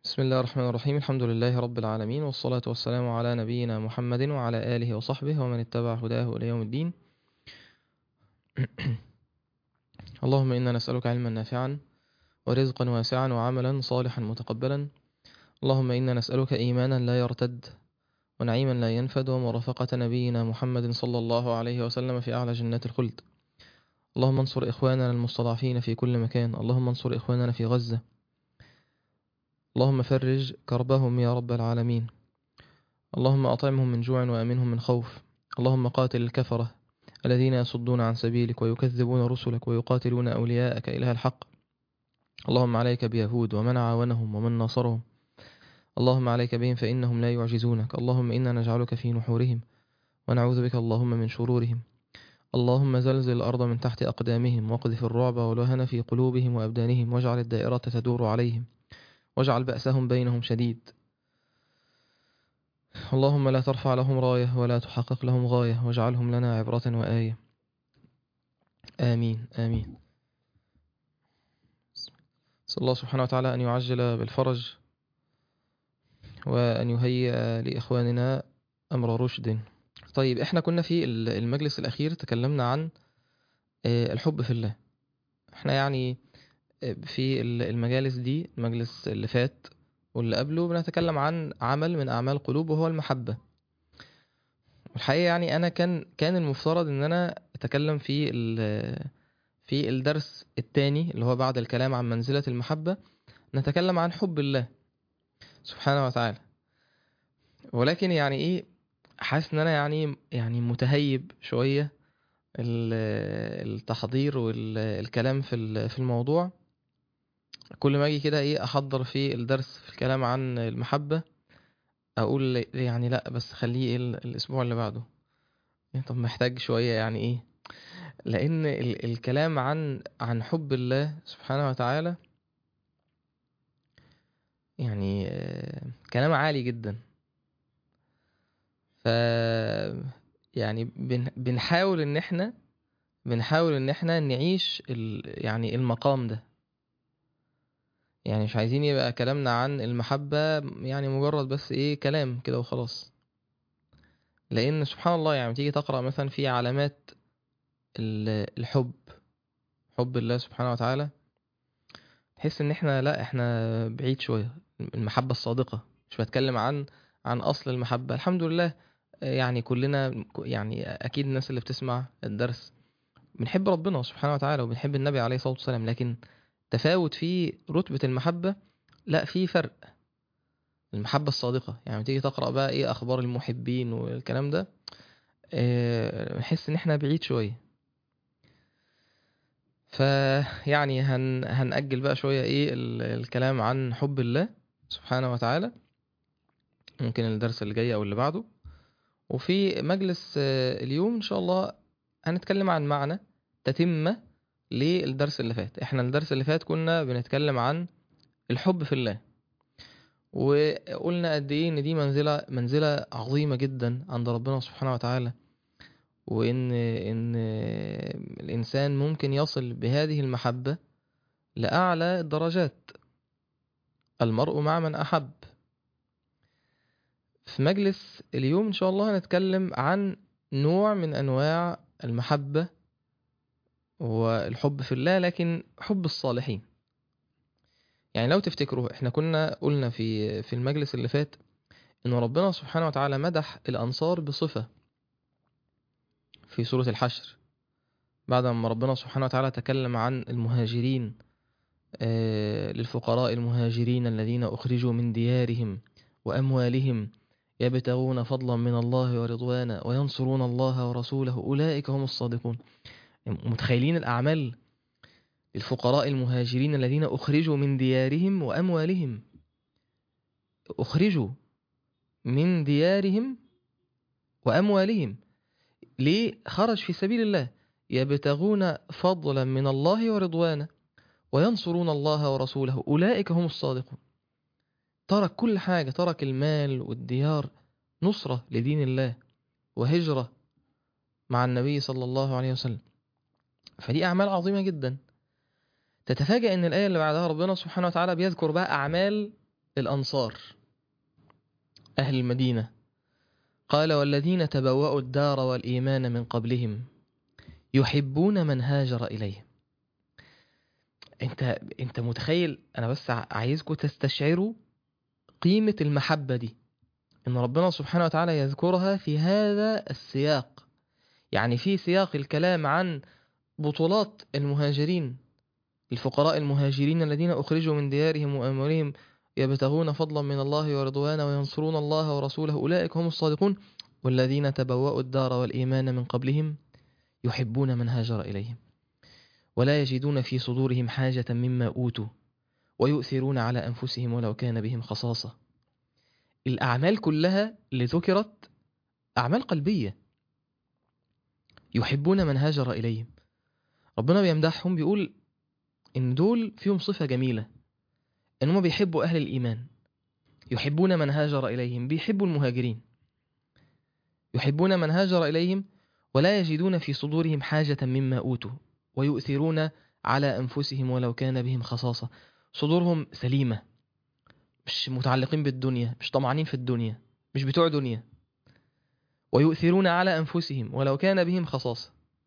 بسم الله الرحمن الرحيم الحمد لله رب العالمين والصلاة والسلام على نبينا محمد وعلى آله وصحبه ومن اتبع هداه إلى يوم الدين اللهم إنا نسألك علما نافعا ورزقا واسعا وعملا صالحا متقبلا اللهم إنا نسألك إيمانا لا يرتد ونعيما لا ينفد ومرافقة نبينا محمد صلى الله عليه وسلم في أعلى جنات الخلد اللهم انصر إخواننا المستضعفين في كل مكان اللهم انصر إخواننا في غزة اللهم فرج كربهم يا رب العالمين اللهم أطعمهم من جوع وأمنهم من خوف اللهم قاتل الكفرة الذين يصدون عن سبيلك ويكذبون رسلك ويقاتلون أولياءك إله الحق اللهم عليك بيهود ومن عاونهم ومن ناصرهم اللهم عليك بهم فإنهم لا يعجزونك اللهم إنا نجعلك في نحورهم ونعوذ بك اللهم من شرورهم اللهم زلزل الأرض من تحت أقدامهم واقذف الرعب والوهن في قلوبهم وأبدانهم واجعل الدائرة تدور عليهم واجعل بأسهم بينهم شديد اللهم لا ترفع لهم راية ولا تحقق لهم غاية واجعلهم لنا عبرة وآية آمين آمين صلى الله سبحانه وتعالى أن يعجل بالفرج وأن يهيئ لإخواننا أمر رشد طيب احنا كنا في المجلس الأخير تكلمنا عن الحب في الله احنا يعني في المجالس دي المجلس اللي فات واللي قبله بنتكلم عن عمل من أعمال القلوب وهو المحبة والحقيقة يعني أنا كان كان المفترض إن أنا أتكلم في في الدرس الثاني اللي هو بعد الكلام عن منزلة المحبة نتكلم عن حب الله سبحانه وتعالى ولكن يعني إيه حاسس إن أنا يعني يعني متهيب شوية التحضير والكلام في في الموضوع كل ما اجي كده ايه احضر في الدرس في الكلام عن المحبة اقول يعني لا بس خليه ايه الاسبوع اللي بعده يعني طب محتاج شوية يعني ايه لان ال الكلام عن عن حب الله سبحانه وتعالى يعني كلام عالي جدا ف يعني بن بنحاول ان احنا بنحاول ان احنا نعيش يعني المقام ده يعني مش عايزين يبقى كلامنا عن المحبة يعني مجرد بس ايه كلام كده وخلاص لان سبحان الله يعني تيجي تقرأ مثلا في علامات الحب حب الله سبحانه وتعالى تحس ان احنا لا احنا بعيد شوية المحبة الصادقة مش بتكلم عن عن اصل المحبة الحمد لله يعني كلنا يعني اكيد الناس اللي بتسمع الدرس بنحب ربنا سبحانه وتعالى وبنحب النبي عليه الصلاة والسلام لكن تفاوت في رتبة المحبة لا في فرق المحبة الصادقة يعني تيجي تقرأ بقى ايه اخبار المحبين والكلام ده نحس ان احنا بعيد شوية فيعني هن هنأجل بقى شوية ايه الكلام عن حب الله سبحانه وتعالى ممكن الدرس اللي جاي او اللي بعده وفي مجلس اليوم ان شاء الله هنتكلم عن معنى تتمة للدرس اللي فات احنا الدرس اللي فات كنا بنتكلم عن الحب في الله وقلنا قد ايه ان دي منزلة منزلة عظيمة جدا عند ربنا سبحانه وتعالى وان ان الانسان ممكن يصل بهذه المحبة لأعلى الدرجات المرء مع من أحب في مجلس اليوم إن شاء الله هنتكلم عن نوع من أنواع المحبة والحب في الله لكن حب الصالحين يعني لو تفتكروا احنا كنا قلنا في في المجلس اللي فات ان ربنا سبحانه وتعالى مدح الانصار بصفة في سورة الحشر بعد ما ربنا سبحانه وتعالى تكلم عن المهاجرين للفقراء المهاجرين الذين اخرجوا من ديارهم واموالهم يبتغون فضلا من الله ورضوانا وينصرون الله ورسوله اولئك هم الصادقون متخيلين الأعمال الفقراء المهاجرين الذين أخرجوا من ديارهم وأموالهم أخرجوا من ديارهم وأموالهم ليه خرج في سبيل الله يبتغون فضلا من الله ورضوانا وينصرون الله ورسوله أولئك هم الصادقون ترك كل حاجة ترك المال والديار نصرة لدين الله وهجرة مع النبي صلى الله عليه وسلم فدي أعمال عظيمة جدا تتفاجأ أن الآية اللي بعدها ربنا سبحانه وتعالى بيذكر بقى أعمال الأنصار أهل المدينة قال والذين تبوأوا الدار والإيمان من قبلهم يحبون من هاجر إليهم انت انت متخيل انا بس عايزكم تستشعروا قيمة المحبة دي ان ربنا سبحانه وتعالى يذكرها في هذا السياق يعني في سياق الكلام عن بطولات المهاجرين الفقراء المهاجرين الذين أخرجوا من ديارهم وأموالهم يبتغون فضلا من الله ورضوانا وينصرون الله ورسوله أولئك هم الصادقون والذين تبوأوا الدار والإيمان من قبلهم يحبون من هاجر إليهم ولا يجدون في صدورهم حاجة مما أوتوا ويؤثرون على أنفسهم ولو كان بهم خصاصة الأعمال كلها اللي ذكرت أعمال قلبية يحبون من هاجر إليهم ربنا بيمدحهم بيقول إن دول فيهم صفة جميلة إن هم بيحبوا أهل الإيمان يحبون من هاجر إليهم بيحبوا المهاجرين يحبون من هاجر إليهم ولا يجدون في صدورهم حاجة مما أوتوا ويؤثرون على أنفسهم ولو كان بهم خصاصة صدورهم سليمة مش متعلقين بالدنيا مش طمعانين في الدنيا مش بتوع دنيا ويؤثرون على أنفسهم ولو كان بهم خصاصة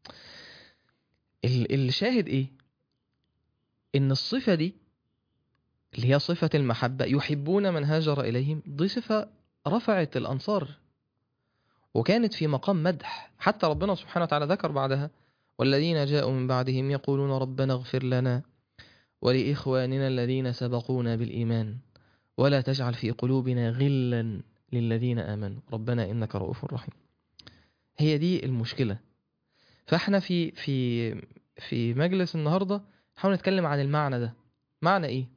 الشاهد إيه إن الصفة دي اللي هي صفة المحبة يحبون من هاجر إليهم دي صفة رفعت الأنصار وكانت في مقام مدح حتى ربنا سبحانه وتعالى ذكر بعدها والذين جاءوا من بعدهم يقولون ربنا اغفر لنا ولإخواننا الذين سبقونا بالإيمان ولا تجعل في قلوبنا غلا للذين آمنوا ربنا إنك رؤوف رحيم هي دي المشكلة فاحنا في في في مجلس النهاردة نحاول نتكلم عن المعنى ده معنى ايه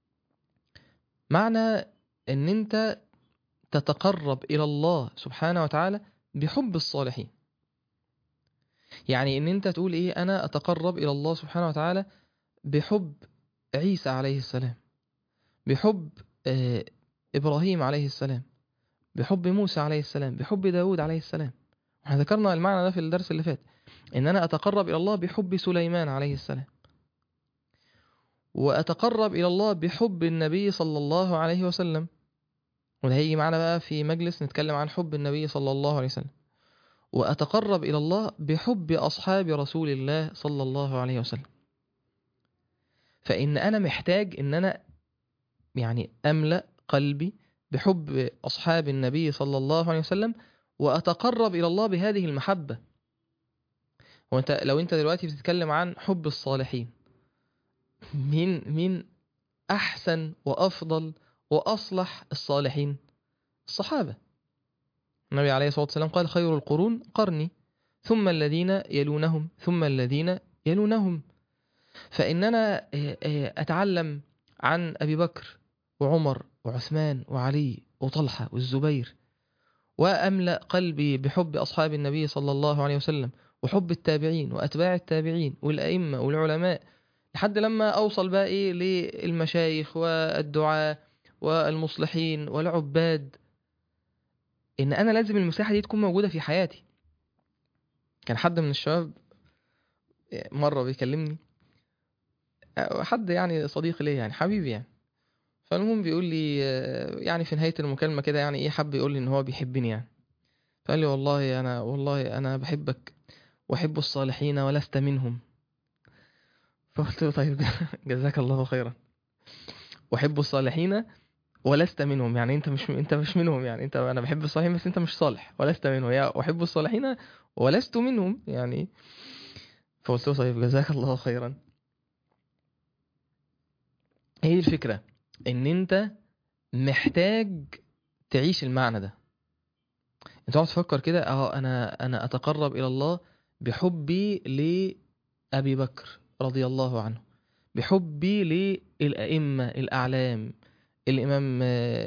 معنى ان انت تتقرب الى الله سبحانه وتعالى بحب الصالحين يعني ان انت تقول ايه انا اتقرب الى الله سبحانه وتعالى بحب عيسى عليه السلام بحب آه ابراهيم عليه السلام بحب موسى عليه السلام بحب داود عليه السلام احنا ذكرنا المعنى ده في الدرس اللي فات ان انا اتقرب الى الله بحب سليمان عليه السلام واتقرب الى الله بحب النبي صلى الله عليه وسلم وده هيجي معانا بقى في مجلس نتكلم عن حب النبي صلى الله عليه وسلم وأتقرب إلى الله بحب أصحاب رسول الله صلى الله عليه وسلم فإن أنا محتاج إن أنا يعني أملأ قلبي بحب أصحاب النبي صلى الله عليه وسلم وأتقرب إلى الله بهذه المحبة وانت لو انت دلوقتي بتتكلم عن حب الصالحين مين مين أحسن وأفضل وأصلح الصالحين الصحابة النبي عليه الصلاة والسلام قال خير القرون قرني ثم الذين يلونهم ثم الذين يلونهم فإننا أتعلم عن أبي بكر وعمر وعثمان وعلي وطلحة والزبير وأملأ قلبي بحب أصحاب النبي صلى الله عليه وسلم وحب التابعين وأتباع التابعين والأئمة والعلماء لحد لما أوصل بقى إيه للمشايخ والدعاة والمصلحين والعباد ان انا لازم المساحه دي تكون موجوده في حياتي كان حد من الشباب مره بيكلمني حد يعني صديق ليا يعني حبيبي يعني فالمهم بيقول لي يعني في نهايه المكالمه كده يعني ايه حب يقول لي ان هو بيحبني يعني فقال لي والله انا والله انا بحبك واحب الصالحين ولست منهم فقلت له طيب جزاك الله خيرا واحب الصالحين ولست منهم يعني انت مش انت مش منهم يعني انت انا بحب الصالحين بس انت مش صالح ولست منهم يا احب الصالحين ولست منهم يعني فقلت له طيب جزاك الله خيرا هي الفكرة ان انت محتاج تعيش المعنى ده انت تقعد تفكر كده اه انا انا اتقرب الى الله بحبي لابي بكر رضي الله عنه بحبي للائمه الاعلام الإمام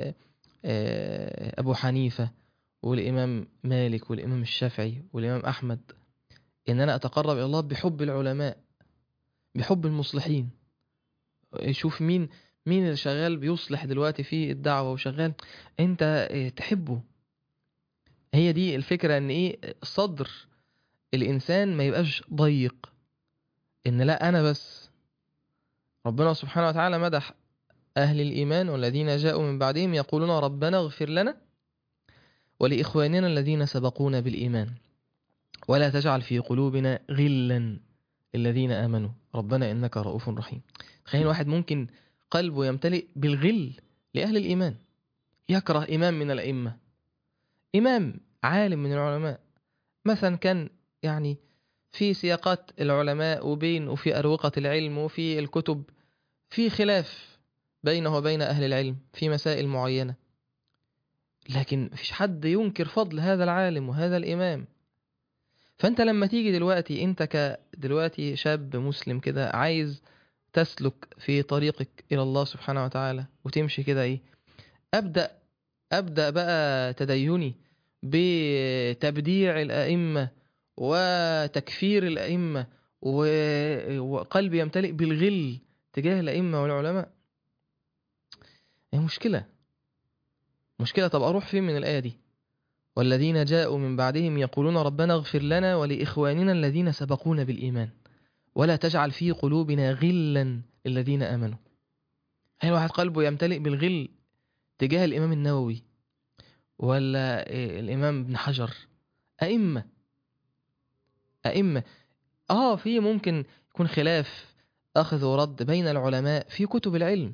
أبو حنيفة والإمام مالك والإمام الشافعي والإمام أحمد إن أنا أتقرب إلى الله بحب العلماء بحب المصلحين شوف مين مين اللي شغال بيصلح دلوقتي في الدعوة وشغال أنت تحبه هي دي الفكرة إن إيه صدر الإنسان ما يبقاش ضيق إن لا أنا بس ربنا سبحانه وتعالى مدح أهل الإيمان والذين جاءوا من بعدهم يقولون ربنا اغفر لنا ولإخواننا الذين سبقونا بالإيمان ولا تجعل في قلوبنا غلا للذين آمنوا ربنا إنك رؤوف رحيم تخيل واحد ممكن قلبه يمتلئ بالغل لأهل الإيمان يكره إمام من الأئمة إمام عالم من العلماء مثلا كان يعني في سياقات العلماء وبين وفي أروقة العلم وفي الكتب في خلاف بينه وبين أهل العلم في مسائل معينة لكن مفيش حد ينكر فضل هذا العالم وهذا الإمام فأنت لما تيجي دلوقتي أنت كدلوقتي شاب مسلم كده عايز تسلك في طريقك إلى الله سبحانه وتعالى وتمشي كده إيه أبدأ أبدأ بقى تديني بتبديع الأئمة وتكفير الأئمة و- وقلبي يمتلئ بالغل تجاه الأئمة والعلماء هي مشكلة مشكلة طب أروح فين من الآية دي والذين جاءوا من بعدهم يقولون ربنا اغفر لنا ولإخواننا الذين سبقونا بالإيمان ولا تجعل في قلوبنا غلا للذين آمنوا هل واحد قلبه يمتلئ بالغل تجاه الإمام النووي ولا إيه الإمام ابن حجر أئمة أئمة آه في ممكن يكون خلاف أخذ ورد بين العلماء في كتب العلم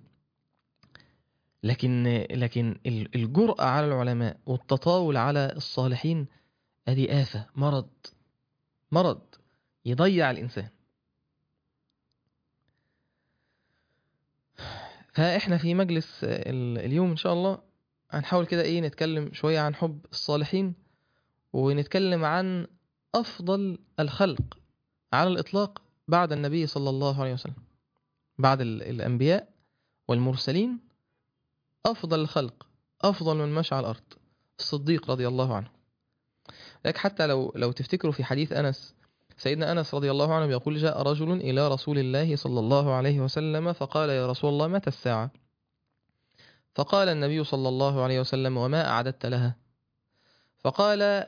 لكن لكن ال- الجرأة على العلماء والتطاول على الصالحين ادي آفة مرض مرض يضيع الإنسان فإحنا في مجلس ال- اليوم إن شاء الله هنحاول كده إيه نتكلم شوية عن حب الصالحين ونتكلم عن أفضل الخلق على الإطلاق بعد النبي صلى الله عليه وسلم بعد ال- الأنبياء والمرسلين أفضل الخلق أفضل من مشى على الأرض الصديق رضي الله عنه لك حتى لو لو تفتكروا في حديث أنس سيدنا أنس رضي الله عنه يقول جاء رجل إلى رسول الله صلى الله عليه وسلم فقال يا رسول الله متى الساعة فقال النبي صلى الله عليه وسلم وما أعددت لها فقال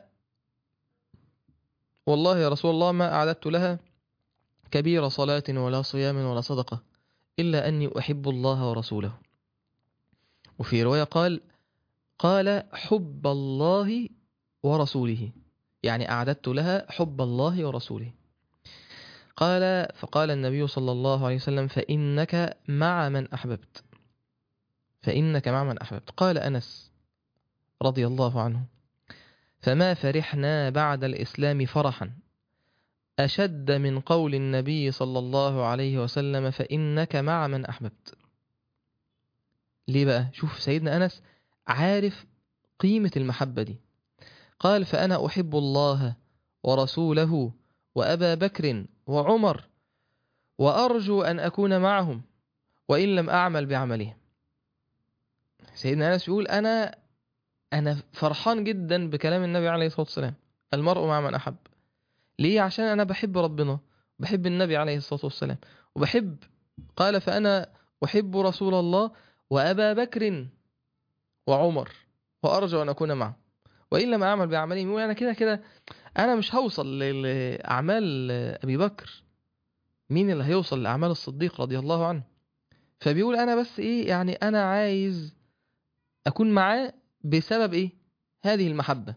والله يا رسول الله ما أعددت لها كبير صلاة ولا صيام ولا صدقة إلا أني أحب الله ورسوله وفي رواية قال قال حب الله ورسوله يعني أعددت لها حب الله ورسوله قال فقال النبي صلى الله عليه وسلم فإنك مع من أحببت فإنك مع من أحببت قال أنس رضي الله عنه فما فرحنا بعد الإسلام فرحا أشد من قول النبي صلى الله عليه وسلم فإنك مع من أحببت ليه بقى شوف سيدنا أنس عارف قيمة المحبة دي قال فأنا أحب الله ورسوله وأبا بكر وعمر وأرجو أن أكون معهم وإن لم أعمل بعملهم سيدنا أنس يقول أنا أنا فرحان جدا بكلام النبي عليه الصلاة والسلام المرء مع من أحب ليه عشان أنا بحب ربنا بحب النبي عليه الصلاة والسلام وبحب قال فأنا أحب رسول الله وأبا بكر وعمر وأرجو أن أكون معه وإن لم أعمل بأعمالهم يقول أنا كده كده أنا مش هوصل ل- لأعمال أبي بكر مين اللي هيوصل لأعمال الصديق رضي الله عنه فبيقول أنا بس إيه يعني أنا عايز أكون معاه بسبب إيه هذه المحبة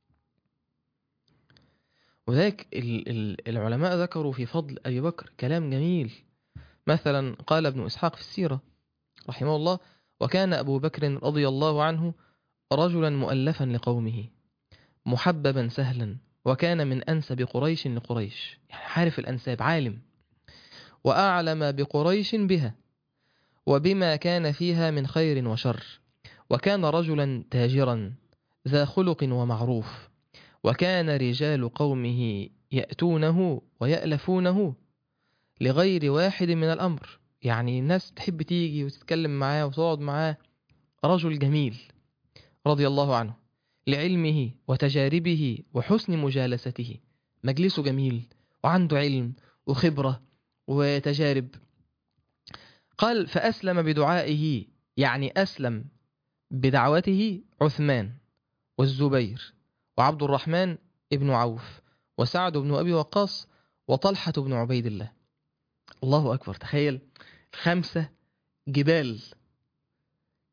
وذلك ال- ال- العلماء ذكروا في فضل أبي بكر كلام جميل مثلا قال ابن إسحاق في السيرة رحمه الله وكان أبو بكر رضي الله عنه رجلا مؤلفا لقومه محببا سهلا وكان من أنسب قريش لقريش يعني عارف الأنساب عالم وأعلم بقريش بها وبما كان فيها من خير وشر وكان رجلا تاجرا ذا خلق ومعروف وكان رجال قومه يأتونه ويألفونه لغير واحد من الأمر يعني الناس تحب تيجي وتتكلم معاه وتقعد معاه رجل جميل رضي الله عنه لعلمه وتجاربه وحسن مجالسته مجلسه جميل وعنده علم وخبرة وتجارب قال فأسلم بدعائه يعني أسلم بدعوته عثمان والزبير وعبد الرحمن ابن عوف وسعد بن أبي وقاص وطلحة بن عبيد الله الله أكبر تخيل خمسة جبال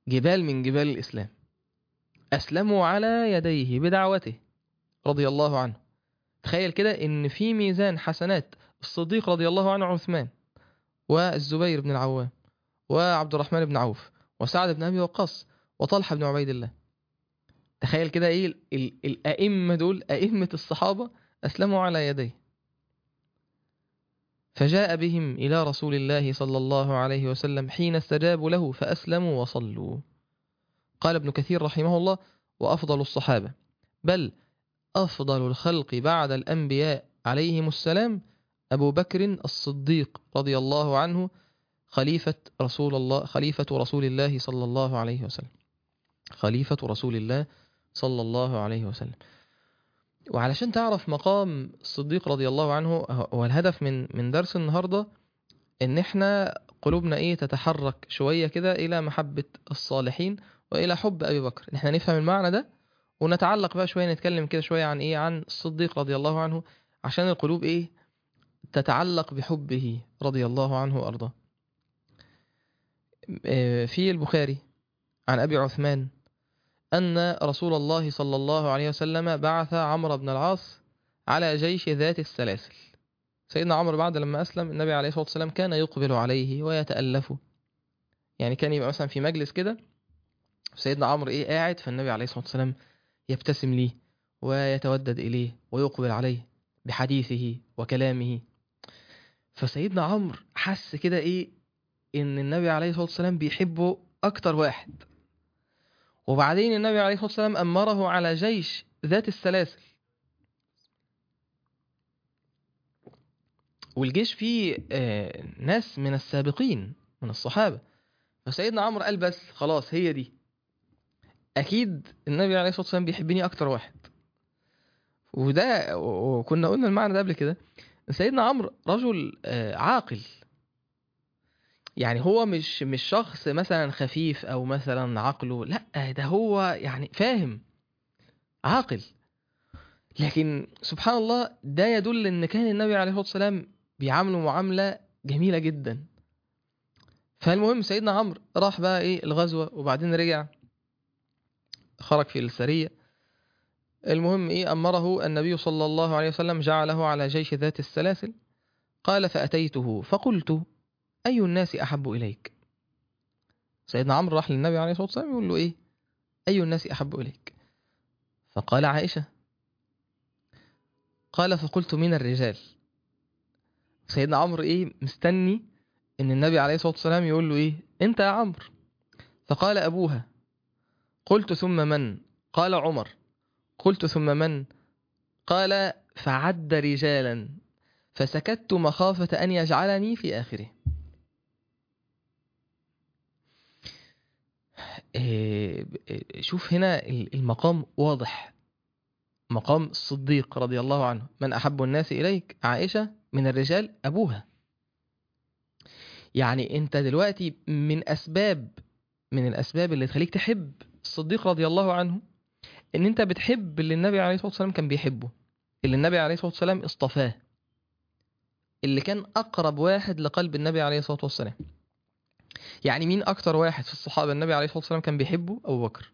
جبال من جبال الإسلام أسلموا على يديه بدعوته رضي الله عنه تخيل كده إن في ميزان حسنات الصديق رضي الله عنه عثمان والزبير بن العوام وعبد الرحمن بن عوف وسعد بن أبي وقاص وطلحة بن عبيد الله تخيل كده إيه ال- ال- الأئمة دول أئمة الصحابة أسلموا على يديه فجاء بهم إلى رسول الله صلى الله عليه وسلم حين استجابوا له فأسلموا وصلوا قال ابن كثير رحمه الله وأفضل الصحابة بل أفضل الخلق بعد الأنبياء عليهم السلام أبو بكر الصديق رضي الله عنه خليفة رسول الله خليفة رسول الله صلى الله عليه وسلم خليفة رسول الله صلى الله عليه وسلم وعلشان تعرف مقام الصديق رضي الله عنه هو الهدف من من درس النهارده ان احنا قلوبنا ايه تتحرك شويه كده الى محبه الصالحين والى حب ابي بكر ان احنا نفهم المعنى ده ونتعلق بقى شويه نتكلم كده شويه عن ايه عن الصديق رضي الله عنه عشان القلوب ايه تتعلق بحبه رضي الله عنه وارضاه آه، في البخاري عن ابي عثمان أن رسول الله صلى الله عليه وسلم بعث عمرو بن العاص على جيش ذات السلاسل سيدنا عمرو بعد لما أسلم النبي عليه الصلاة والسلام كان يقبل عليه ويتألفه يعني كان يبقى مثلا في مجلس كده سيدنا عمرو إيه قاعد فالنبي عليه الصلاة والسلام يبتسم ليه ويتودد إليه ويقبل عليه بحديثه وكلامه فسيدنا عمرو حس كده إيه إن النبي عليه الصلاة والسلام بيحبه أكتر واحد وبعدين النبي عليه الصلاة والسلام أمره على جيش ذات السلاسل والجيش فيه آه، ناس من السابقين من الصحابة فسيدنا عمرو قال بس خلاص هي دي أكيد النبي عليه الصلاة والسلام بيحبني أكتر واحد وده وكنا قلنا المعنى ده قبل كده سيدنا عمرو رجل آه، عاقل يعني هو مش مش شخص مثلا خفيف او مثلا عقله لا ده هو يعني فاهم عاقل لكن سبحان الله ده يدل ان كان النبي عليه الصلاه والسلام بيعامله معامله جميله جدا فالمهم سيدنا عمرو راح بقى ايه الغزوه وبعدين رجع خرج في السريه المهم ايه امره النبي صلى الله عليه وسلم جعله على جيش ذات السلاسل قال فاتيته فقلت أي الناس أحب إليك سيدنا عمرو راح للنبي عليه الصلاة والسلام يقول له إيه أي الناس أحب إليك فقال عائشة قال فقلت من الرجال سيدنا عمرو إيه مستني إن النبي عليه الصلاة والسلام يقول له إيه أنت يا عمرو فقال أبوها قلت ثم من قال عمر قلت ثم من قال فعد رجالا فسكت مخافة أن يجعلني في آخره إيه، إيه، شوف هنا المقام واضح مقام الصديق رضي الله عنه من أحب الناس إليك عائشة من الرجال أبوها يعني أنت دلوقتي من أسباب من الأسباب اللي تخليك تحب الصديق رضي الله عنه إن أنت بتحب اللي النبي عليه الصلاة والسلام كان بيحبه اللي النبي عليه الصلاة والسلام اصطفاه اللي كان أقرب واحد لقلب النبي عليه الصلاة والسلام يعني مين اكتر واحد في الصحابه النبي عليه الصلاه والسلام كان بيحبه ابو بكر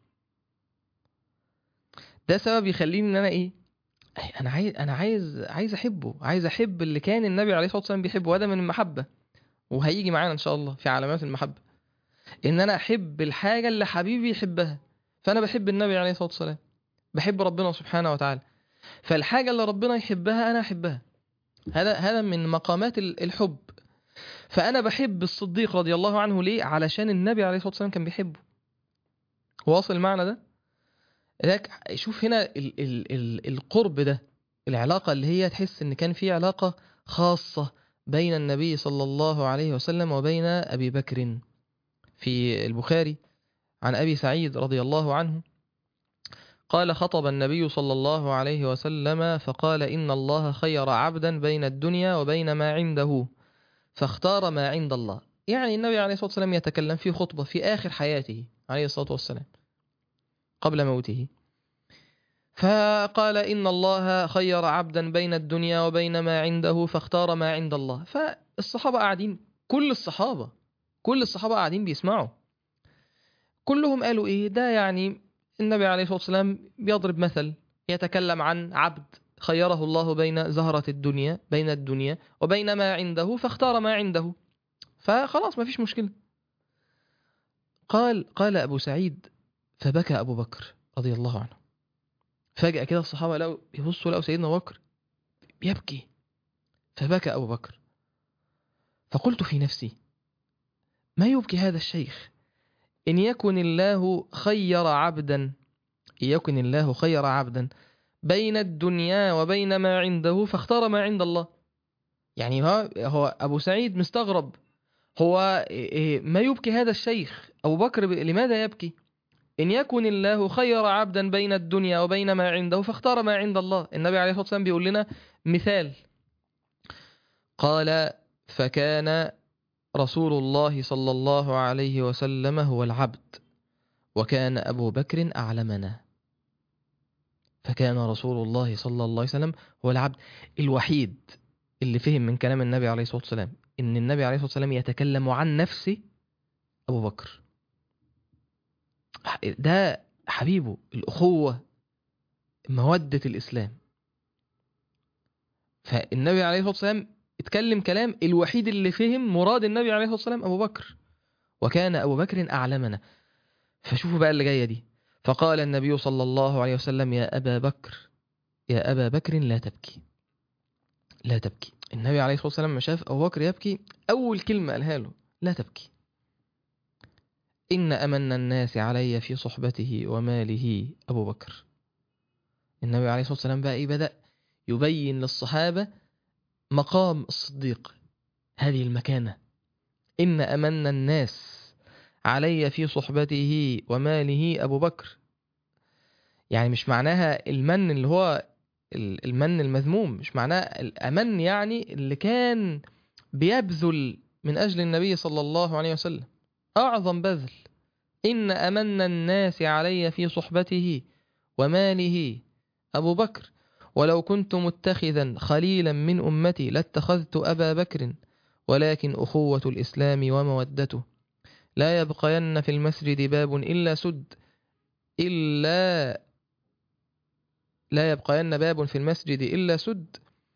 ده سبب يخليني ان انا ايه أي انا عايز انا عايز عايز احبه عايز احب اللي كان النبي عليه الصلاه والسلام بيحبه وده من المحبه وهيجي معانا ان شاء الله في علامات المحبه ان انا احب الحاجه اللي حبيبي يحبها فانا بحب النبي عليه الصلاه والسلام بحب ربنا سبحانه وتعالى فالحاجه اللي ربنا يحبها انا احبها هذا هذا من مقامات ال- الحب فأنا بحب الصديق رضي الله عنه ليه؟ علشان النبي عليه الصلاة والسلام كان بيحبه. واصل المعنى ده؟ لذلك شوف هنا ال ال ال القرب ده العلاقة اللي هي تحس إن كان في علاقة خاصة بين النبي صلى الله عليه وسلم وبين أبي بكر في البخاري عن أبي سعيد رضي الله عنه قال خطب النبي صلى الله عليه وسلم فقال إن الله خير عبدا بين الدنيا وبين ما عنده فاختار ما عند الله يعني النبي عليه الصلاة والسلام يتكلم في خطبة في آخر حياته عليه الصلاة والسلام قبل موته فقال إن الله خير عبدا بين الدنيا وبين ما عنده فاختار ما عند الله فالصحابة قاعدين كل الصحابة كل الصحابة قاعدين بيسمعوا كلهم قالوا ايه ده يعني النبي عليه الصلاة والسلام بيضرب مثل يتكلم عن عبد خيره الله بين زهرة الدنيا بين الدنيا وبين ما عنده فاختار ما عنده فخلاص ما فيش مشكلة قال قال أبو سعيد فبكى أبو بكر رضي الله عنه فجأة كده الصحابة لقوا يبصوا لقوا سيدنا أبو بكر يبكي فبكى أبو بكر فقلت في نفسي ما يبكي هذا الشيخ إن يكن الله خير عبدا إن يكن الله خير عبدا بين الدنيا وبين ما عنده فاختار ما عند الله يعني هو, هو أبو سعيد مستغرب هو ما يبكي هذا الشيخ أبو بكر لماذا يبكي إن يكن الله خير عبدا بين الدنيا وبين ما عنده فاختار ما عند الله النبي عليه الصلاة والسلام بيقول لنا مثال قال فكان رسول الله صلى الله عليه وسلم هو العبد وكان أبو بكر أعلمنا فكان رسول الله صلى الله عليه وسلم هو العبد الوحيد اللي فهم من كلام النبي عليه الصلاة والسلام إن النبي عليه الصلاة والسلام يتكلم عن نفسه أبو بكر ده حبيبه الأخوة مودة الإسلام فالنبي عليه الصلاة والسلام اتكلم كلام الوحيد اللي فهم مراد النبي عليه الصلاة والسلام أبو بكر وكان أبو بكر أعلمنا فشوفوا بقى اللي جاية دي فقال النبي صلى الله عليه وسلم يا أبا بكر يا أبا بكر لا تبكي لا تبكي النبي عليه الصلاة والسلام لما شاف أبو بكر يبكي أول كلمة قالها له لا تبكي إن أمن الناس علي في صحبته وماله أبو بكر النبي عليه الصلاة والسلام بقى إيه بدأ يبين للصحابة مقام الصديق هذه المكانة إن أمن الناس علي في صحبته وماله أبو بكر يعني مش معناها المن اللي هو المن المذموم مش معناه الأمن يعني اللي كان بيبذل من أجل النبي صلى الله عليه وسلم أعظم بذل إن أمن الناس علي في صحبته وماله أبو بكر ولو كنت متخذا خليلا من أمتي لاتخذت أبا بكر ولكن أخوة الإسلام ومودته لا يبقين في المسجد باب إلا سد إلا لا يبقين باب في المسجد إلا سد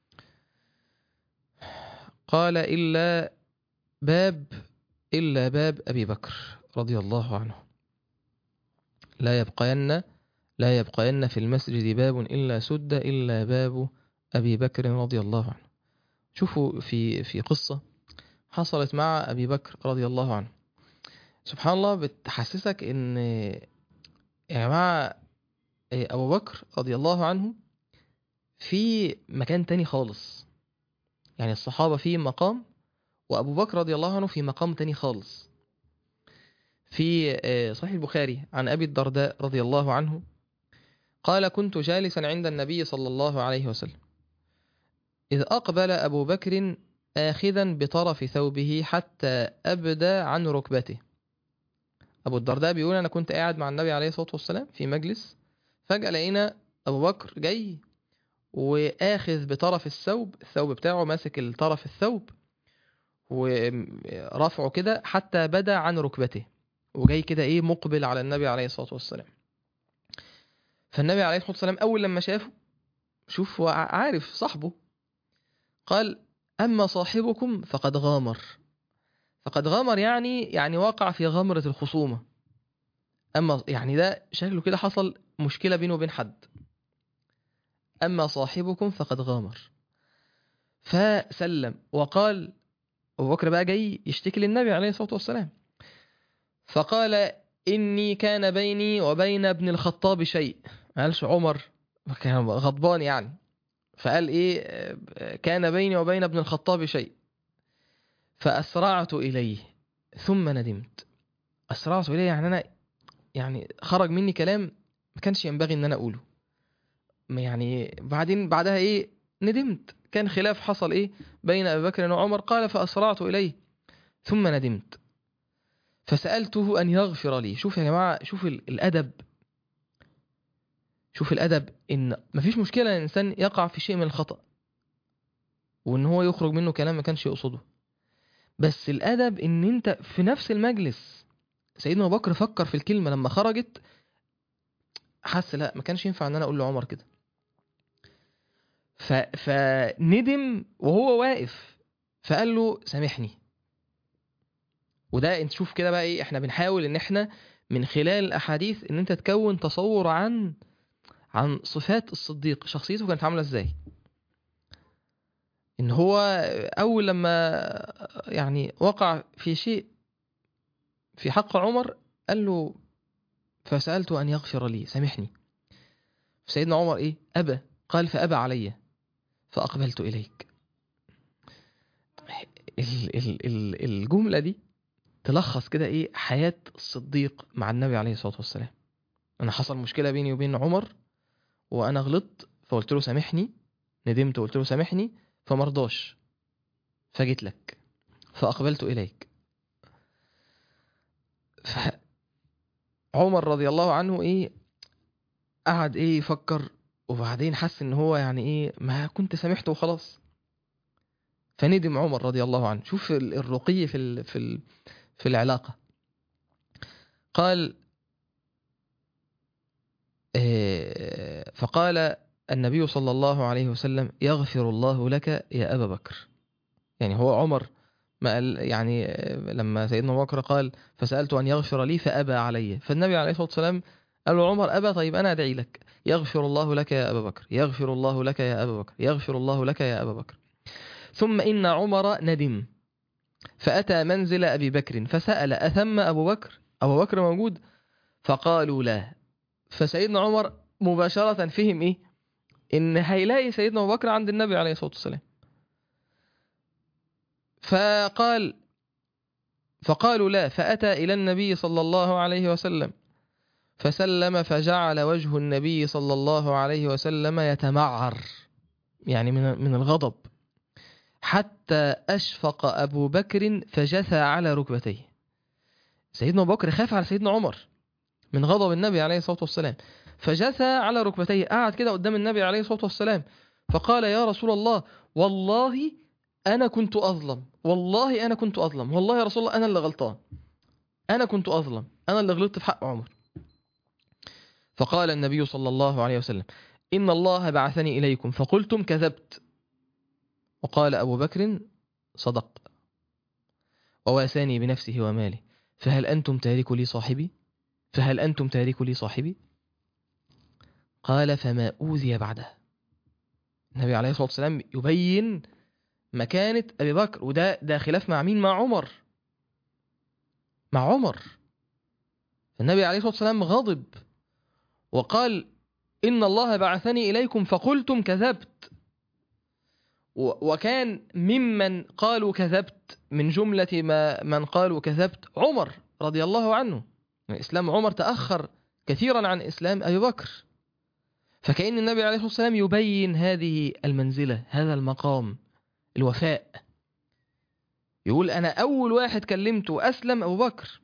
قال إلا باب إلا باب أبي بكر رضي الله عنه لا يبقين لا يبقين في المسجد باب إلا سد إلا باب أبي بكر رضي الله عنه شوفوا في في قصة حصلت مع أبي بكر رضي الله عنه سبحان الله بتحسسك إن يا جماعة أبو بكر رضي الله عنه في مكان تاني خالص يعني الصحابة في مقام وأبو بكر رضي الله عنه في مقام تاني خالص في صحيح البخاري عن أبي الدرداء رضي الله عنه قال كنت جالسا عند النبي صلى الله عليه وسلم إذ أقبل أبو بكر آخذا بطرف ثوبه حتى أبدى عن ركبته أبو الدرداء بيقول أنا كنت قاعد مع النبي عليه الصلاة والسلام في مجلس فجأة لقينا أبو بكر جاي وآخذ بطرف الثوب الثوب بتاعه ماسك الطرف الثوب ورفعه كده حتى بدا عن ركبته وجاي كده ايه مقبل على النبي عليه الصلاة والسلام فالنبي عليه الصلاة والسلام أول لما شافه شوف هو عارف صاحبه قال أما صاحبكم فقد غامر فقد غامر يعني يعني وقع في غمرة الخصومة أما يعني ده شكله كده حصل مشكلة بينه وبين حد أما صاحبكم فقد غامر فسلم وقال أبو بكر بقى جاي يشتكي للنبي عليه الصلاة والسلام فقال إني كان بيني وبين ابن الخطاب شيء ما قالش عمر كان غضبان يعني فقال إيه كان بيني وبين ابن الخطاب شيء فأسرعت إليه ثم ندمت أسرعت إليه يعني أنا يعني خرج مني كلام ما كانش ينبغي إن أنا أقوله يعني بعدين بعدها إيه ندمت كان خلاف حصل إيه بين أبي بكر وعمر قال فأسرعت إليه ثم ندمت فسألته أن يغفر لي شوف يا جماعة شوف الأدب شوف الأدب إن مفيش مشكلة إن الإنسان يقع في شيء من الخطأ وإن هو يخرج منه كلام ما كانش يقصده بس الأدب إن أنت في نفس المجلس سيدنا ابو بكر فكر في الكلمه لما خرجت حس لا ما كانش ينفع ان انا اقول لعمر كده ف... فندم وهو واقف فقال له سامحني وده انت شوف كده بقى ايه احنا بنحاول ان احنا من خلال الاحاديث ان انت تكون تصور عن عن صفات الصديق شخصيته كانت عامله ازاي ان هو اول لما يعني وقع في شيء في حق عمر قال له فسألته أن يغفر لي سامحني سيدنا عمر إيه أبى قال فأبى علي فأقبلت إليك ال ال ال الجملة دي تلخص كده إيه حياة الصديق مع النبي عليه الصلاة والسلام أنا حصل مشكلة بيني وبين عمر وأنا غلطت فقلت له سامحني ندمت وقلت له سامحني فمرضاش فجيت لك فأقبلت إليك ف... عمر رضي الله عنه ايه قعد ايه يفكر وبعدين حس ان هو يعني ايه ما كنت سامحته وخلاص فندم عمر رضي الله عنه شوف ال- الرقي في ال في ال في العلاقة قال آه، فقال النبي صلى الله عليه وسلم يغفر الله لك يا أبا بكر يعني هو عمر ما قال يعني آه، لما سيدنا أبو بكر قال فسألت أن يغفر لي فأبى علي فالنبي عليه الصلاة والسلام قال له عمر أبى طيب أنا أدعي لك يغفر الله لك يا أبا بكر يغفر الله لك يا أبا بكر يغفر الله لك يا أبا بكر ثم إن عمر ندم فأتى منزل أبي بكر فسأل أثم أبو بكر أبو بكر موجود فقالوا لا فسيدنا عمر مباشرة فهم إيه إن هيلاقي سيدنا أبو بكر عند النبي عليه الصلاة والسلام فقال فقالوا لا فأتى إلى النبي صلى الله عليه وسلم فسلم فجعل وجه النبي صلى الله عليه وسلم يتمعر يعني من من الغضب حتى أشفق أبو بكر فجثى على ركبتيه سيدنا أبو بكر خاف على سيدنا عمر من غضب النبي عليه الصلاة والسلام فجثى على ركبتيه قعد كده قدام النبي عليه الصلاة والسلام فقال يا رسول الله والله أنا كنت أظلم والله أنا كنت أظلم والله يا رسول الله أنا اللي غلطان أنا كنت أظلم أنا اللي غلطت في حق عمر فقال النبي صلى الله عليه وسلم إن الله بعثني إليكم فقلتم كذبت وقال أبو بكر صدق وواساني بنفسه وماله فهل أنتم تاركوا لي صاحبي فهل أنتم تاركوا لي صاحبي قال فما أوذي بعده النبي عليه الصلاة والسلام يبين مكانة أبي بكر وده ده خلاف مع مين مع عمر مع عمر النبي عليه الصلاة والسلام غضب وقال إن الله بعثني إليكم فقلتم كذبت و- وكان ممن قالوا كذبت من جملة ما من قالوا كذبت عمر رضي الله عنه إسلام عمر تأخر كثيرا عن إسلام أبي بكر فكأن النبي عليه الصلاة والسلام يبين هذه المنزلة هذا المقام الوفاء يقول أنا أول واحد كلمته أسلم أبو بكر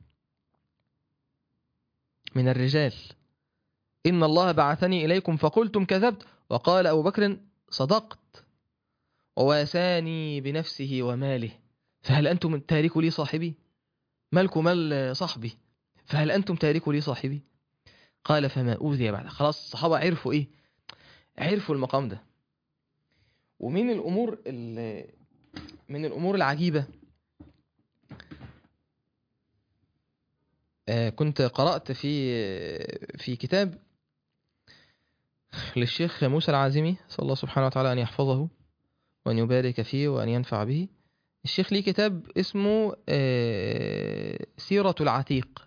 من الرجال إن الله بعثني إليكم فقلتم كذبت وقال أبو بكر صدقت وواساني بنفسه وماله فهل أنتم تاركوا لي صاحبي مالكم مال صاحبي فهل أنتم تاركوا لي صاحبي قال فما أوذي بعد خلاص الصحابة عرفوا إيه عرفوا المقام ده ومن الأمور ال- من الأمور العجيبة آه، كنت قرأت في في كتاب للشيخ موسى العازمي صلى الله سبحانه وتعالى أن يحفظه وأن يبارك فيه وأن ينفع به الشيخ ليه كتاب اسمه آه، سيرة العتيق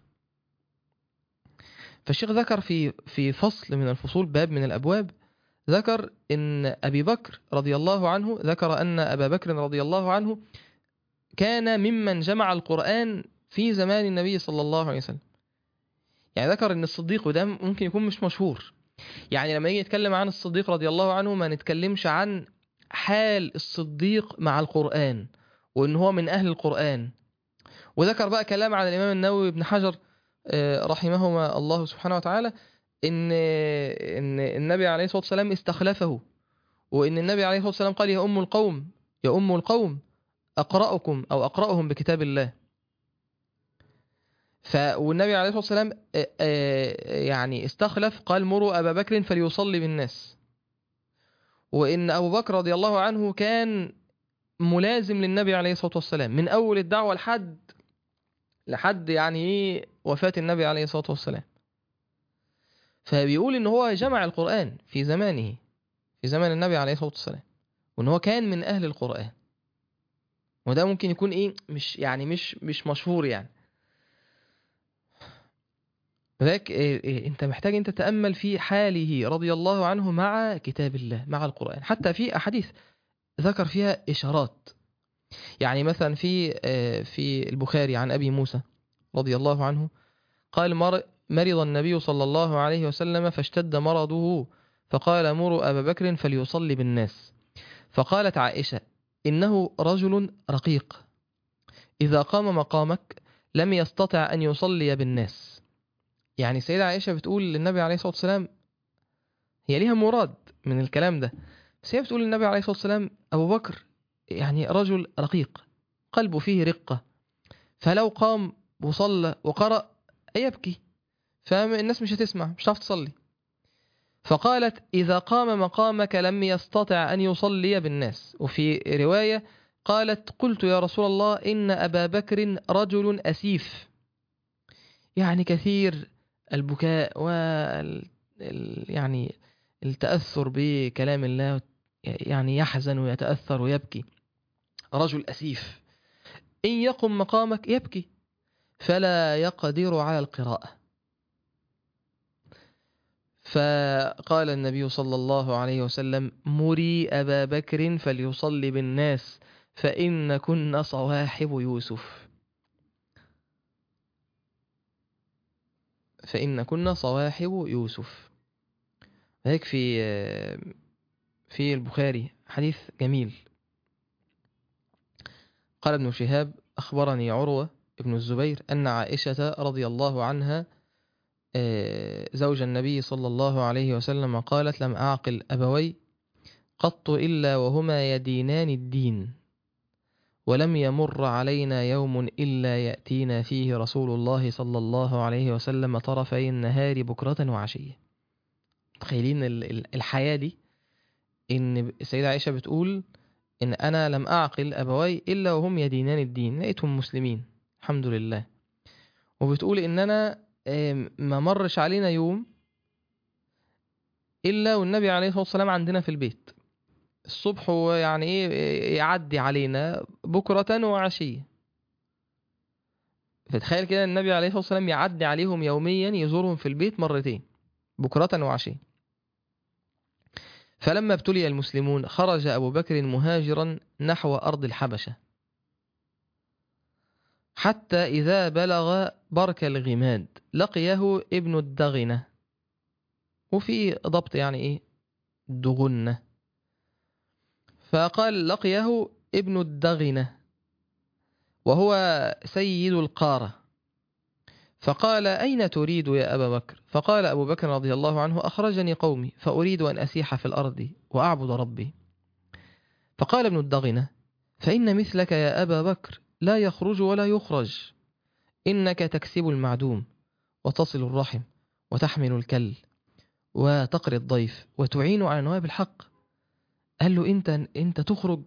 فالشيخ ذكر في في فصل من الفصول باب من الأبواب ذكر ان ابي بكر رضي الله عنه ذكر ان ابا بكر رضي الله عنه كان ممن جمع القران في زمان النبي صلى الله عليه وسلم يعني ذكر ان الصديق وده ممكن يكون مش مشهور يعني لما يجي نتكلم عن الصديق رضي الله عنه ما نتكلمش عن حال الصديق مع القران وان هو من اهل القران وذكر بقى كلام عن الامام النووي بن حجر آه، رحمهما الله سبحانه وتعالى ان ان النبي عليه الصلاه والسلام استخلفه وان النبي عليه الصلاه والسلام قال يا ام القوم يا ام القوم اقراكم او اقراهم بكتاب الله ف والنبي عليه الصلاه والسلام آه، آه، يعني استخلف قال مروا ابا بكر فليصلي بالناس وان ابو بكر رضي الله عنه كان ملازم للنبي عليه الصلاه والسلام من اول الدعوه لحد لحد يعني ايه وفاه النبي عليه الصلاه والسلام فبيقول ان هو جمع القران في زمانه في زمن النبي عليه الصلاه والسلام وان هو كان من اهل القران وده ممكن يكون ايه مش يعني مش مش مشهور يعني لذلك إيه إيه انت محتاج انت تتامل في حاله رضي الله عنه مع كتاب الله مع القران حتى في احاديث ذكر فيها اشارات يعني مثلا في آه، في البخاري عن ابي موسى رضي الله عنه قال مر مرض النبي صلى الله عليه وسلم فاشتد مرضه فقال مروا ابا بكر فليصلي بالناس فقالت عائشه انه رجل رقيق اذا قام مقامك لم يستطع ان يصلي بالناس يعني سيدة عائشة بتقول للنبي عليه الصلاة والسلام هي ليها مراد من الكلام ده بس هي بتقول للنبي عليه الصلاة والسلام أبو بكر يعني رجل رقيق قلبه فيه رقة فلو قام وصلى وقرأ يبكي فالناس مش هتسمع مش هتعرف تصلي فقالت إذا قام مقامك لم يستطع أن يصلي بالناس وفي رواية قالت قلت يا رسول الله إن أبا بكر رجل أسيف يعني كثير البكاء وال ال- يعني التأثر بكلام الله يعني يحزن ويتأثر ويبكي رجل أسيف إن يقم مقامك يبكي فلا يقدر على القراءة فقال النبي صلى الله عليه وسلم مري أبا بكر فليصلي بالناس فإن كن صواحب يوسف فإن كنا صواحب يوسف هيك في في البخاري حديث جميل قال ابن شهاب أخبرني عروة ابن الزبير أن عائشة رضي الله عنها آه، زوج النبي صلى الله عليه وسلم قالت لم أعقل أبوي قط إلا وهما يدينان الدين ولم يمر علينا يوم إلا يأتينا فيه رسول الله صلى الله عليه وسلم طرفي النهار بكرة وعشية تخيلين ال- ال- الحياة دي إن السيدة عائشة بتقول إن أنا لم أعقل أبوي إلا وهم يدينان الدين لقيتهم مسلمين الحمد لله وبتقول إن أنا آم، ما مرش علينا يوم إلا والنبي عليه الصلاة والسلام عندنا في البيت الصبح هو يعني ايه يعدي علينا بكرة وعشية فتخيل كده النبي عليه الصلاة والسلام يعدي عليهم يوميا يزورهم في البيت مرتين بكرة وعشية فلما ابتلي المسلمون خرج أبو بكر مهاجرا نحو أرض الحبشة حتى إذا بلغ برك الغماد لقيه ابن الدغنة وفي ضبط يعني إيه دغنة فقال لقيه ابن الدغنة وهو سيد القارة فقال أين تريد يا أبا بكر فقال أبو بكر رضي الله عنه أخرجني قومي فأريد أن أسيح في الأرض وأعبد ربي فقال ابن الدغنة فإن مثلك يا أبا بكر لا يخرج ولا يخرج إنك تكسب المعدوم وتصل الرحم وتحمل الكل وتقري الضيف وتعين على نواب الحق قال له انت انت تخرج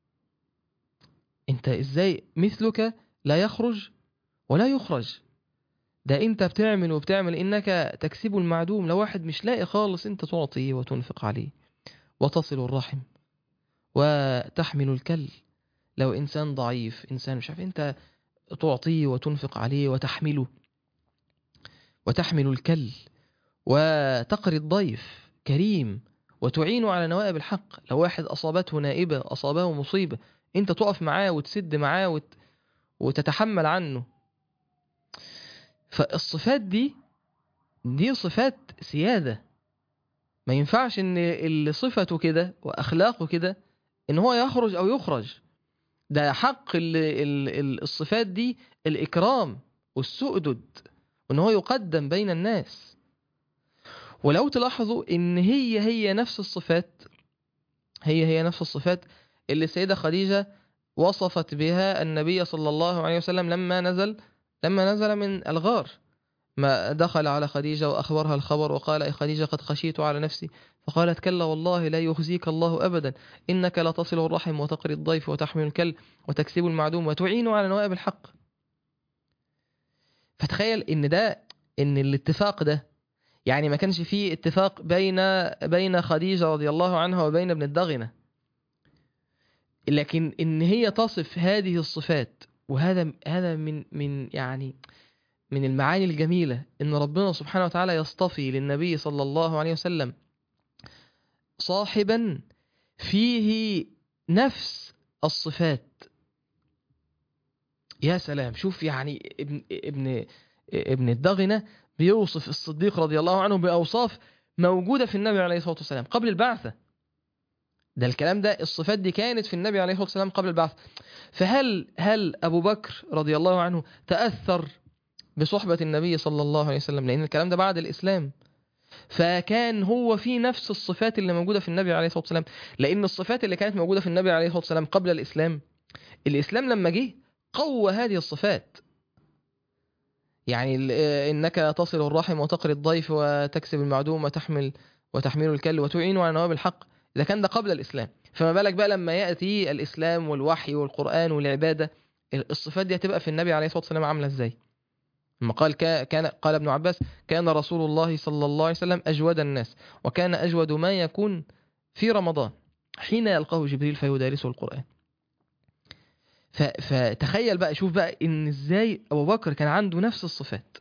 انت ازاي مثلك لا يخرج ولا يخرج ده انت بتعمل وبتعمل انك تكسب المعدوم لو واحد مش لاقي خالص انت تعطيه وتنفق عليه وتصل الرحم وتحمل الكل لو انسان ضعيف انسان مش عارف انت تعطيه وتنفق عليه وتحمله وتحمل الكل وتقري الضيف كريم وتعين على نوائب الحق لو واحد أصابته نائبة أصابه مصيبة أنت تقف معاه وتسد معاه وت... وتتحمل عنه فالصفات دي دي صفات سيادة ما ينفعش ان اللي صفته كده واخلاقه كده ان هو يخرج او يخرج ده حق ال ال الصفات دي الاكرام والسؤدد وان هو يقدم بين الناس ولو تلاحظوا ان هي هي نفس الصفات هي هي نفس الصفات اللي السيدة خديجة وصفت بها النبي صلى الله عليه وسلم لما نزل لما نزل من الغار ما دخل على خديجة وأخبرها الخبر وقال أي خديجة قد خشيت على نفسي فقالت كلا والله لا يخزيك الله أبدا إنك لتصل الرحم وتقري الضيف وتحمل الكل وتكسب المعدوم وتعين على نوائب الحق فتخيل إن ده إن الاتفاق ده يعني ما كانش فيه اتفاق بين بين خديجة رضي الله عنها وبين ابن الدغنة لكن إن هي تصف هذه الصفات وهذا هذا من من يعني من المعاني الجميلة إن ربنا سبحانه وتعالى يصطفي للنبي صلى الله عليه وسلم صاحبا فيه نفس الصفات يا سلام شوف يعني ابن ابن ابن الدغنة بيوصف الصديق رضي الله عنه بأوصاف موجودة في النبي عليه الصلاة والسلام قبل البعثة ده الكلام ده الصفات دي كانت في النبي عليه الصلاة والسلام قبل البعث فهل هل أبو بكر رضي الله عنه تأثر بصحبة النبي صلى الله عليه وسلم لأن الكلام ده بعد الإسلام فكان هو في نفس الصفات اللي موجودة في النبي عليه الصلاة والسلام لأن الصفات اللي كانت موجودة في النبي عليه الصلاة والسلام قبل الإسلام الإسلام لما جه قوى هذه الصفات يعني ال- آه، إنك تصل الرحم وتقري الضيف وتكسب المعدوم وتحمل وتحمل الكل وتعين على نواب الحق إذا كان ده قبل الإسلام فما بالك بقى لما يأتي الإسلام والوحي والقرآن والعبادة الصفات دي هتبقى في النبي عليه الصلاة والسلام عاملة إزاي لما قال كا- كان قال ابن عباس كان رسول الله صلى الله عليه وسلم أجود الناس وكان أجود ما يكون في رمضان حين يلقاه جبريل فيدارسه القرآن ف- فتخيل بقى شوف بقى ان ازاي ابو بكر كان عنده نفس الصفات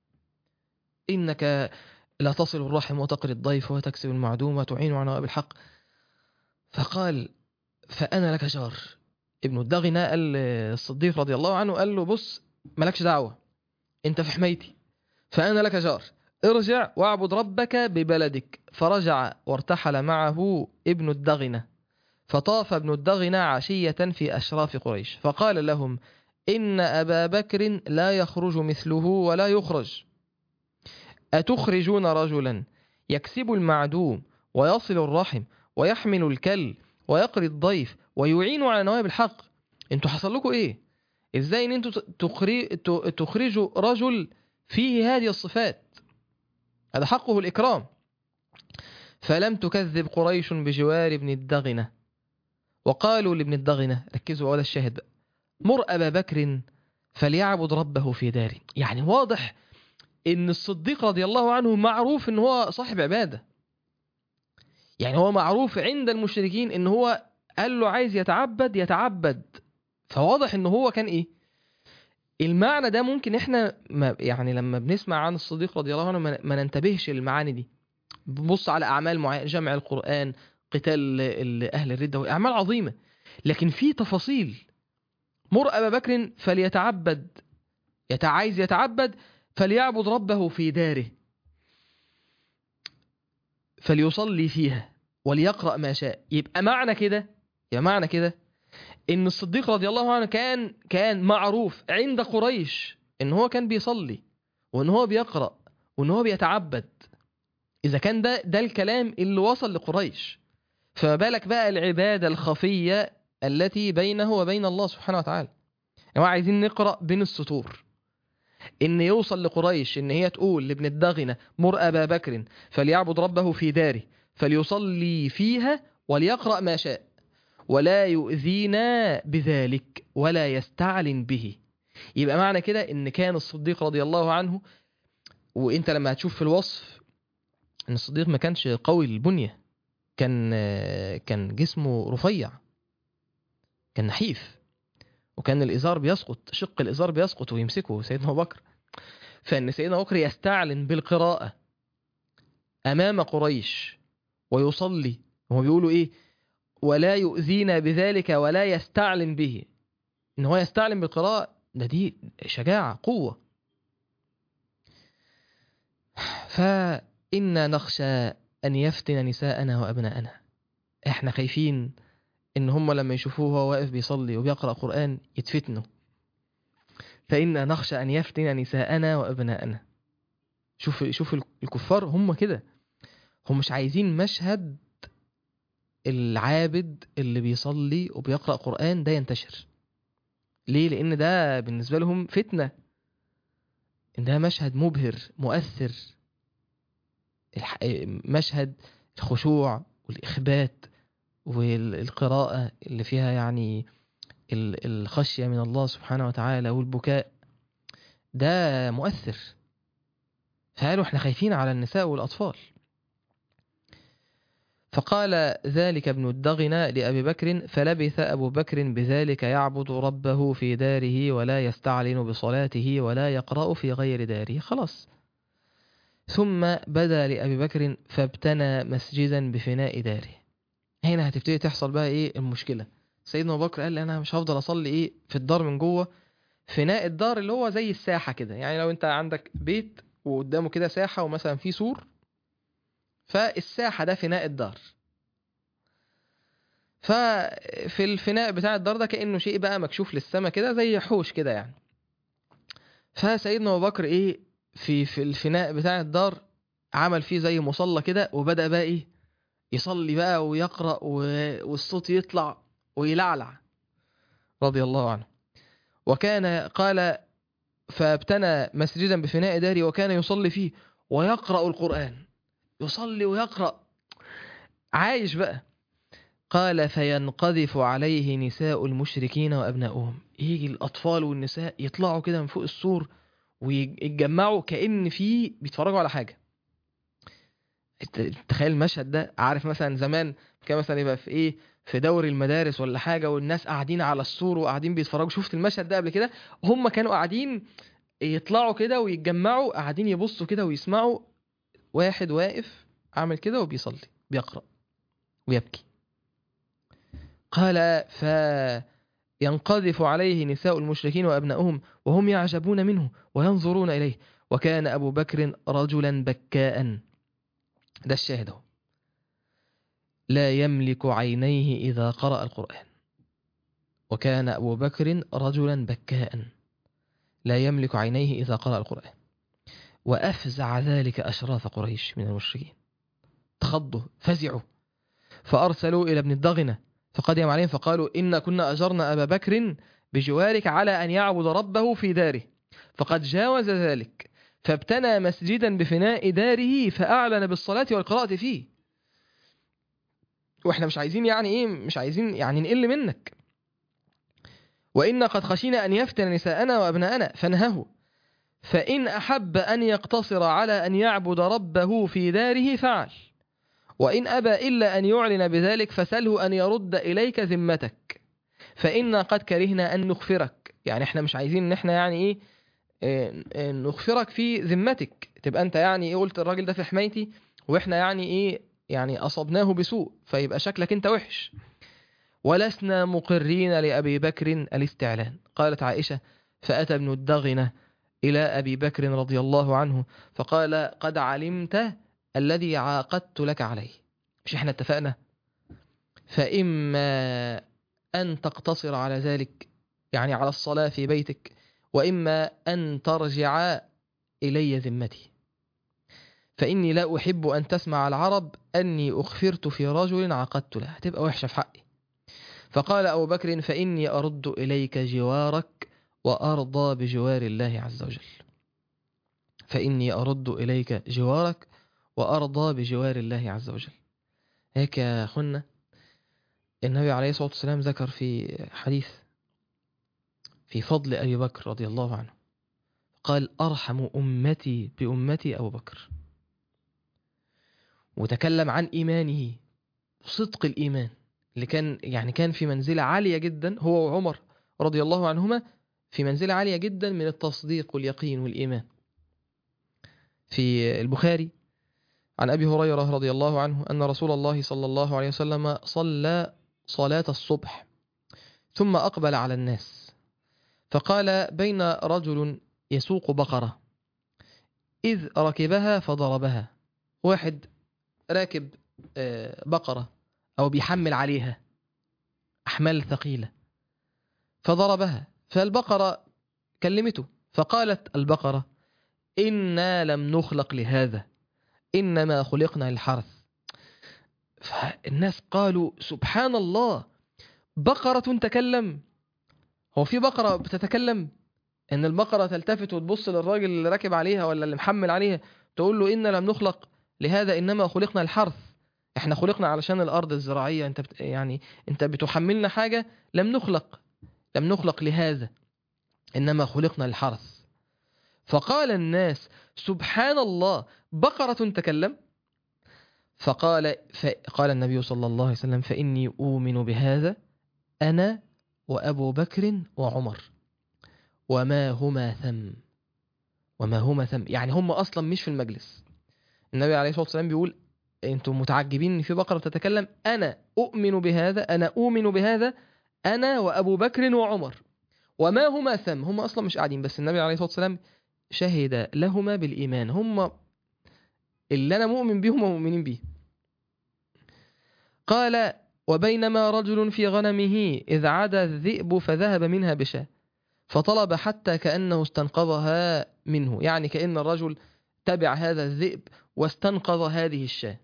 انك لا تصل الرحم وتقري الضيف وتكسب المعدوم وتعين على نوائب الحق فقال فانا لك جار ابن الدغنة قال الصديق رضي الله عنه قال له بص مالكش دعوة انت في حمايتي فانا لك جار ارجع واعبد ربك ببلدك فرجع وارتحل معه ابن الدغنة فطاف ابن الدغنة عشية في أشراف قريش فقال لهم إن أبا بكر لا يخرج مثله ولا يخرج أتخرجون رجلا يكسب المعدوم ويصل الرحم ويحمل الكل ويقري الضيف ويعين على نوائب الحق انتوا حصل لكم ايه ازاي ان انتوا تخري- ت- تخرجوا رجل فيه هذه الصفات هذا حقه الإكرام فلم تكذب قريش بجوار ابن الدغنة وقالوا لابن الدغنة ركزوا على الشاهد بقى مر أبا بكر فليعبد ربه في داره يعني واضح ان الصديق رضي الله عنه معروف ان هو صاحب عبادة يعني هو معروف عند المشركين ان هو قال له عايز يتعبد يتعبد فواضح ان هو كان ايه المعنى ده ممكن احنا ما يعني لما بنسمع عن الصديق رضي الله عنه ما ما ننتبهش للمعاني دي بنبص على اعمال معينه جمع القران قتال ال- اهل الرده اعمال عظيمه لكن في تفاصيل مر ابا بكر فليتعبد يت- عايز يتعبد فليعبد ربه في داره فليصلي فيها وليقرأ ما شاء يبقى معنى كده يبقى معنى كده ان الصديق رضي الله عنه كان كان معروف عند قريش ان هو كان بيصلي وان هو بيقرأ وان هو بيتعبد اذا كان ده ده الكلام اللي وصل لقريش فما بالك بقى العبادة الخفية التي بينه وبين الله سبحانه وتعالى يعني عايزين نقرأ بين السطور ان يوصل لقريش ان هي تقول لابن الدغنة مر ابا بكر فليعبد ربه في داره فليصلي فيها وليقرأ ما شاء ولا يؤذينا بذلك ولا يستعلن به يبقى معنى كده ان كان الصديق رضي الله عنه وانت لما هتشوف في الوصف ان الصديق ما كانش قوي البنية كان كان جسمه رفيع كان نحيف وكان الازار بيسقط شق الازار بيسقط ويمسكه سيدنا ابو بكر فان سيدنا ابو بكر يستعلن بالقراءه امام قريش ويصلي هم بيقولوا ايه ولا يؤذينا بذلك ولا يستعلن به ان هو يستعلن بالقراءه ده دي شجاعه قوه فإنا نخشى أن يفتن نساءنا وأبناءنا احنا خايفين ان هم لما يشوفوه وهو واقف بيصلي وبيقرأ قرآن يتفتنوا فإنا نخشى أن يفتن نساءنا وأبناءنا شوف شوف الكفار هم كده هم مش عايزين مشهد العابد اللي بيصلي وبيقرأ قرآن ده ينتشر ليه لأن ده بالنسبة لهم فتنة إن ده مشهد مبهر مؤثر الح- مشهد الخشوع والإخبات والقراءة اللي فيها يعني ال- الخشية من الله سبحانه وتعالى والبكاء ده مؤثر فقالوا احنا خايفين على النساء والأطفال فقال ذلك ابن الدغنة لأبي بكر فلبث أبو بكر بذلك يعبد ربه في داره ولا يستعلن بصلاته ولا يقرأ في غير داره خلاص ثم بدا لأبي بكر فابتنى مسجدا بفناء داره هنا هتبتدي تحصل بقى ايه المشكلة سيدنا أبو بكر قال لي أنا مش هفضل أصلي ايه في الدار من جوه فناء الدار اللي هو زي الساحة كده يعني لو انت عندك بيت وقدامه كده ساحة ومثلا في سور فالساحة ده فناء الدار ففي الفناء بتاع الدار ده كأنه شيء بقى مكشوف للسما كده زي حوش كده يعني فسيدنا أبو بكر إيه في في الفناء بتاع الدار عمل فيه زي مصلى كده وبدأ بقى إيه يصلي بقى ويقرأ و- والصوت يطلع ويلعلع رضي الله عنه وكان قال فابتنى مسجدا بفناء داري وكان يصلي فيه ويقرأ القرآن يصلي ويقرأ عايش بقى قال فينقذف عليه نساء المشركين وأبناؤهم يجي الأطفال والنساء يطلعوا كده من فوق السور ويتجمعوا كأن في بيتفرجوا على حاجة انت- تخيل المشهد ده عارف مثلا زمان كان مثلا يبقى في ايه في دوري المدارس ولا حاجة والناس قاعدين على السور وقاعدين بيتفرجوا شفت المشهد ده قبل كده هم كانوا قاعدين يطلعوا كده ويتجمعوا قاعدين يبصوا كده ويسمعوا واحد واقف عامل كده وبيصلي بيقرأ ويبكي قال فينقذف عليه نساء المشركين وأبناؤهم وهم يعجبون منه وينظرون إليه وكان أبو بكر رجلا بكاء ده الشاهد اهو لا يملك عينيه إذا قرأ القرآن وكان أبو بكر رجلا بكاء لا يملك عينيه إذا قرأ القرآن وأفزع ذلك أشراف قريش من المشركين تخضوا فزعوا فأرسلوا إلى ابن الضغنة فقدم عليهم فقالوا إن كنا أجرنا أبا بكر بجوارك على أن يعبد ربه في داره فقد جاوز ذلك فابتنى مسجدا بفناء داره فأعلن بالصلاة والقراءة فيه واحنا مش عايزين يعني ايه مش عايزين يعني نقل منك وإن قد خشينا أن يفتن نساءنا وأبناءنا فانهه فإن أحب أن يقتصر على أن يعبد ربه في داره فعل وإن أبى إلا أن يعلن بذلك فسله أن يرد إليك ذمتك فإنا قد كرهنا أن نغفرك يعني احنا مش عايزين ان احنا يعني ايه اه، اه، نغفرك في ذمتك تبقى انت يعني ايه قلت الراجل ده في حمايتي واحنا يعني ايه يعني أصبناه بسوء فيبقى شكلك انت وحش ولسنا مقرين لأبي بكر الاستعلان قالت عائشة فأتى ابن الدغنة إلى أبي بكر رضي الله عنه فقال قد علمت الذي عاقدت لك عليه مش احنا اتفقنا فإما أن تقتصر على ذلك يعني على الصلاة في بيتك وإما أن ترجع إلي ذمتي فإني لا أحب أن تسمع العرب أني أخفرت في رجل عقدت له هتبقى وحشة في حقي فقال أبو بكر فإني أرد إليك جوارك وأرضى بجوار الله عز وجل فإني أرد إليك جوارك وأرضى بجوار الله عز وجل هيك يا أخونا النبي عليه الصلاة والسلام ذكر في حديث في فضل أبي بكر رضي الله عنه قال أرحم أمتي بأمتي أبو بكر وتكلم عن إيمانه وصدق الإيمان اللي كان يعني كان في منزلة عالية جدا هو وعمر رضي الله عنهما في منزلة عالية جدا من التصديق واليقين والإيمان في البخاري عن أبي هريرة رضي الله عنه أن رسول الله صلى الله عليه وسلم صلى صلاة الصبح ثم أقبل على الناس فقال بين رجل يسوق بقرة إذ ركبها فضربها واحد راكب آه، بقرة أو بيحمل عليها أحمال ثقيلة فضربها فالبقرة كلمته فقالت البقرة إنا لم نخلق لهذا إنما خلقنا للحرث فالناس قالوا سبحان الله بقرة تكلم هو في بقرة بتتكلم ان البقرة تلتفت وتبص للراجل اللي راكب عليها ولا اللي محمل عليها تقول له إن لم نخلق لهذا إنما خلقنا الحرث احنا خلقنا علشان الأرض الزراعية انت بت... يعني انت بتحملنا حاجة لم نخلق لم نخلق لهذا إنما خلقنا الحرث فقال الناس سبحان الله بقرة تكلم فقال فقال النبي صلى الله عليه وسلم فإني أؤمن بهذا أنا وأبو بكر وعمر وما هما ثم وما هما ثم يعني هم أصلا مش في المجلس النبي عليه الصلاة والسلام بيقول أنتم متعجبين إن في بقرة تتكلم أنا أؤمن بهذا أنا أؤمن بهذا أنا وأبو بكر وعمر وما هما ثم هم أصلا مش قاعدين بس النبي عليه الصلاة والسلام شهد لهما بالإيمان هم اللي أنا مؤمن بهم ومؤمنين به قال وبينما رجل في غنمه إذ عدا الذئب فذهب منها بشاة فطلب حتى كأنه استنقذها منه يعني كأن الرجل تبع هذا الذئب واستنقذ هذه الشاة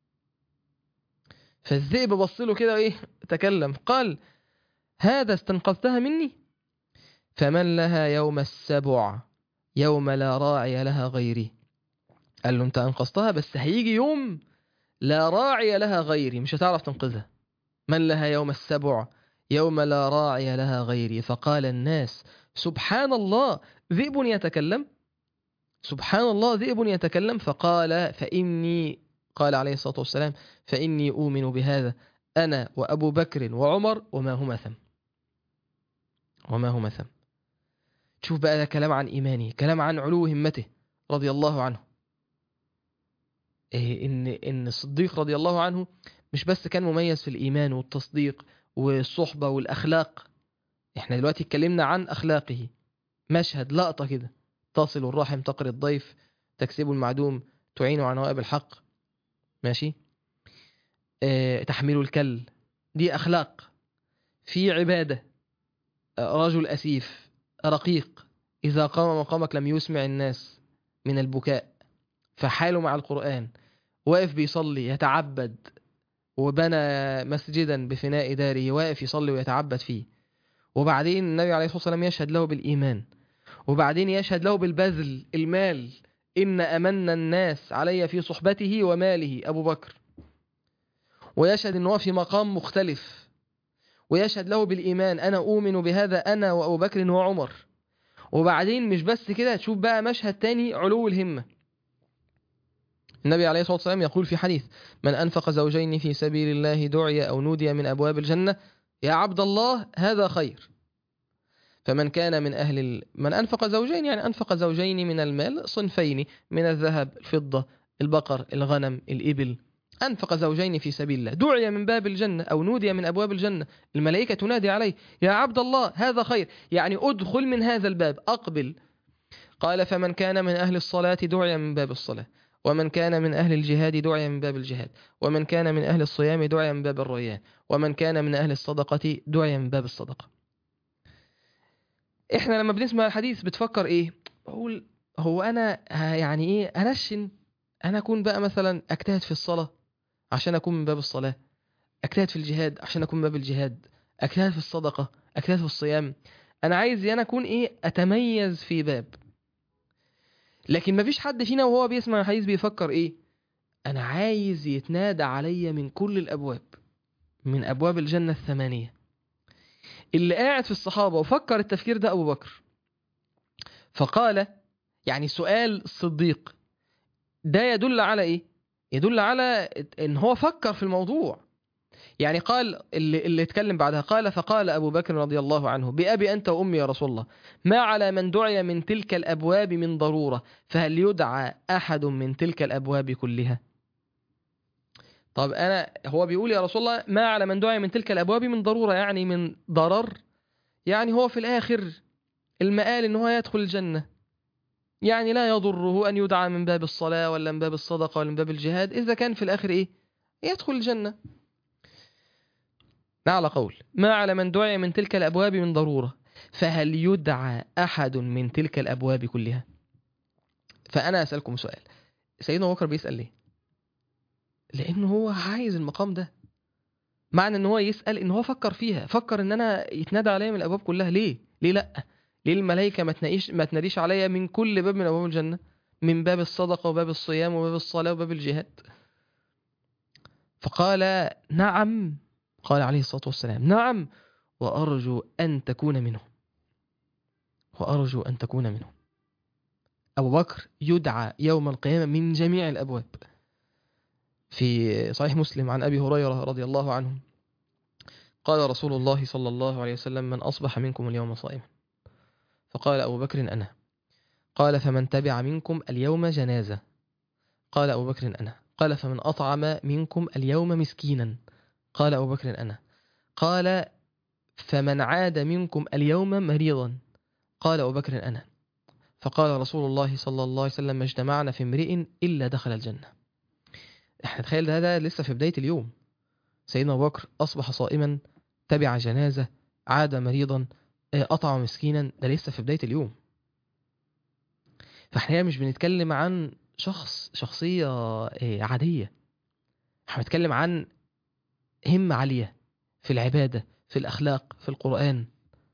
فالذئب بص له كده ايه تكلم قال هذا استنقذتها مني فمن لها يوم السبع يوم لا راعي لها غيري قال له انت انقذتها بس هيجي يوم لا راعي لها غيري مش هتعرف تنقذها من لها يوم السبع يوم لا راعي لها غيري فقال الناس سبحان الله ذئب يتكلم سبحان الله ذئب يتكلم فقال فإني قال عليه الصلاة والسلام فإني أؤمن بهذا أنا وأبو بكر وعمر وما هما ثم وما هما ثم شوف بقى ده كلام عن إيمانه كلام عن علو همته رضي الله عنه إيه إن إن الصديق رضي الله عنه مش بس كان مميز في الإيمان والتصديق والصحبة والأخلاق إحنا دلوقتي اتكلمنا عن أخلاقه مشهد لقطة كده تصل الرحم تقري الضيف تكسب المعدوم تعين على نوائب الحق ماشي اه تحميل الكل دي أخلاق في عبادة آه، رجل أسيف رقيق إذا قام مقامك لم يسمع الناس من البكاء فحاله مع القرآن واقف بيصلي يتعبد وبنى مسجدا بفناء داره واقف يصلي ويتعبد فيه وبعدين النبي عليه الصلاة والسلام يشهد له بالإيمان وبعدين يشهد له بالبذل المال إن أمن الناس علي في صحبته وماله أبو بكر ويشهد أنه في مقام مختلف ويشهد له بالإيمان أنا أؤمن بهذا أنا وأبو بكر وعمر وبعدين مش بس كده تشوف بقى مشهد تاني علو الهمة النبي عليه الصلاة والسلام يقول في حديث من أنفق زوجين في سبيل الله دعي أو نودي من أبواب الجنة يا عبد الله هذا خير فمن كان من أهل ال... من أنفق زوجين يعني أنفق زوجين من المال صنفين من الذهب الفضة البقر الغنم الإبل أنفق زوجين في سبيل الله دعي من باب الجنة أو نودي من أبواب الجنة الملائكة تنادي عليه يا عبد الله هذا خير يعني أدخل من هذا الباب أقبل قال فمن كان من أهل الصلاة دعي من باب الصلاة ومن كان من أهل الجهاد دعي من باب الجهاد ومن كان من أهل الصيام دعي من باب الريان ومن كان من أهل الصدقة دعي من باب الصدقة احنا لما بنسمع الحديث بتفكر ايه بقول هو انا ه- يعني ايه انشن انا اكون بقى مثلا اجتهد في الصلاة عشان اكون من باب الصلاة اجتهد في الجهاد عشان اكون من باب الجهاد اجتهد في الصدقة اجتهد في الصيام انا عايز انا اكون ايه اتميز في باب لكن مفيش حد فينا وهو بيسمع الحديث بيفكر ايه انا عايز يتنادى عليا من كل الابواب من ابواب الجنة الثمانية اللي قاعد في الصحابة وفكر التفكير ده أبو بكر فقال يعني سؤال الصديق ده يدل على إيه؟ يدل على إن هو فكر في الموضوع يعني قال اللي, اللي اتكلم بعدها قال فقال أبو بكر رضي الله عنه بأبي أنت وأمي يا رسول الله ما على من دعي من تلك الأبواب من ضرورة فهل يدعى أحد من تلك الأبواب كلها طب أنا هو بيقول يا رسول الله ما على من دعي من تلك الأبواب من ضرورة يعني من ضرر يعني هو في الآخر المآل إن هو يدخل الجنة يعني لا يضره أن يدعى من باب الصلاة ولا من باب الصدقة ولا من باب الجهاد إذا كان في الآخر إيه يدخل الجنة على قول ما على من دعي من تلك الأبواب من ضرورة فهل يدعى أحد من تلك الأبواب كلها فأنا أسألكم سؤال سيدنا أبو بكر بيسأل ليه لأنه هو عايز المقام ده معنى ان هو يسأل ان هو فكر فيها فكر ان انا يتنادى عليا من الابواب كلها ليه ليه لا ليه الملائكة ما تناديش ما تناديش عليا من كل باب من أبواب الجنة من باب الصدقة وباب الصيام وباب الصلاة وباب الجهاد فقال نعم قال عليه الصلاة والسلام نعم وأرجو أن تكون منهم وأرجو أن تكون منهم أبو بكر يدعى يوم القيامة من جميع الأبواب في صحيح مسلم عن أبي هريرة رضي الله عنه قال رسول الله صلى الله عليه وسلم من أصبح منكم اليوم صائما فقال أبو بكر أنا قال فمن تبع منكم اليوم جنازة قال أبو بكر أنا قال فمن أطعم منكم اليوم مسكينا قال أبو بكر أنا قال فمن عاد منكم اليوم مريضا قال أبو بكر أنا فقال رسول الله صلى الله عليه وسلم ما اجتمعنا في امرئ إلا دخل الجنة احنا تخيل ده, ده لسه في بداية اليوم سيدنا أبو بكر أصبح صائما تبع جنازة عاد مريضا أطعم مسكينا ده لسه في بداية اليوم فاحنا مش بنتكلم عن شخص شخصية عادية احنا بنتكلم عن همة عالية في العبادة في الأخلاق في القرآن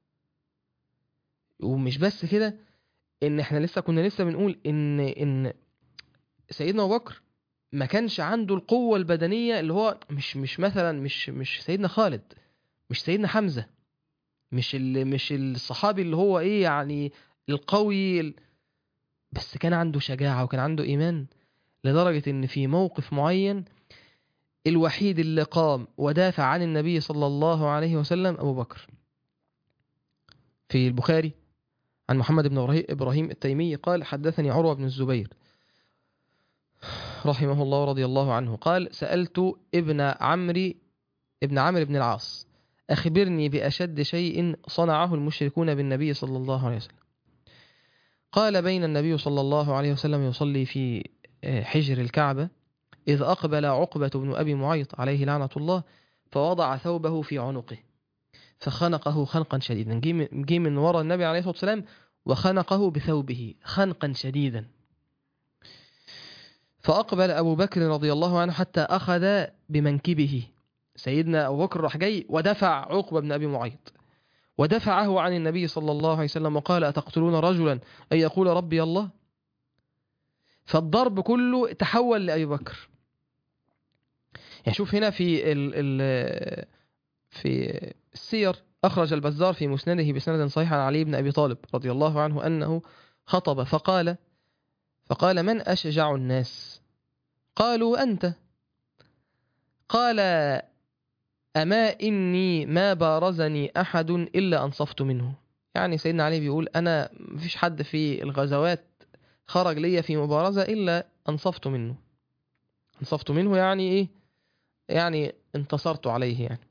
ومش بس كده ان احنا لسه كنا لسه بنقول ان ان سيدنا ابو بكر ما كانش عنده القوة البدنية اللي هو مش مش مثلا مش مش سيدنا خالد مش سيدنا حمزة مش ال مش الصحابي اللي هو ايه يعني القوي بس كان عنده شجاعة وكان عنده إيمان لدرجة إن في موقف معين الوحيد اللي قام ودافع عن النبي صلى الله عليه وسلم أبو بكر في البخاري عن محمد بن إبراهيم التيمي قال حدثني عروة بن الزبير رحمه الله ورضي الله عنه قال سألت ابن عمري ابن عمرو بن العاص أخبرني بأشد شيء صنعه المشركون بالنبي صلى الله عليه وسلم قال بين النبي صلى الله عليه وسلم يصلي في حجر الكعبة إذ أقبل عقبة بن أبي معيط عليه لعنة الله فوضع ثوبه في عنقه فخنقه خنقا شديدا جه من وراء النبي عليه الصلاة والسلام وخنقه بثوبه خنقا شديدا فأقبل أبو بكر رضي الله عنه حتى أخذ بمنكبه سيدنا أبو بكر راح جاي ودفع عقبة بن أبي معيط ودفعه عن النبي صلى الله عليه وسلم وقال أتقتلون رجلا أن يقول ربي الله فالضرب كله تحول لأبي بكر يعني شوف هنا في ال ال في السير أخرج البزار في مسنده بسند صحيح عن علي بن أبي طالب رضي الله عنه أنه خطب فقال فقال من أشجع الناس قالوا أنت قال أما إني ما بارزني أحد إلا أنصفت منه يعني سيدنا علي بيقول أنا مفيش حد في الغزوات خرج لي في مبارزة إلا أنصفت منه أنصفت منه يعني إيه يعني انتصرت عليه يعني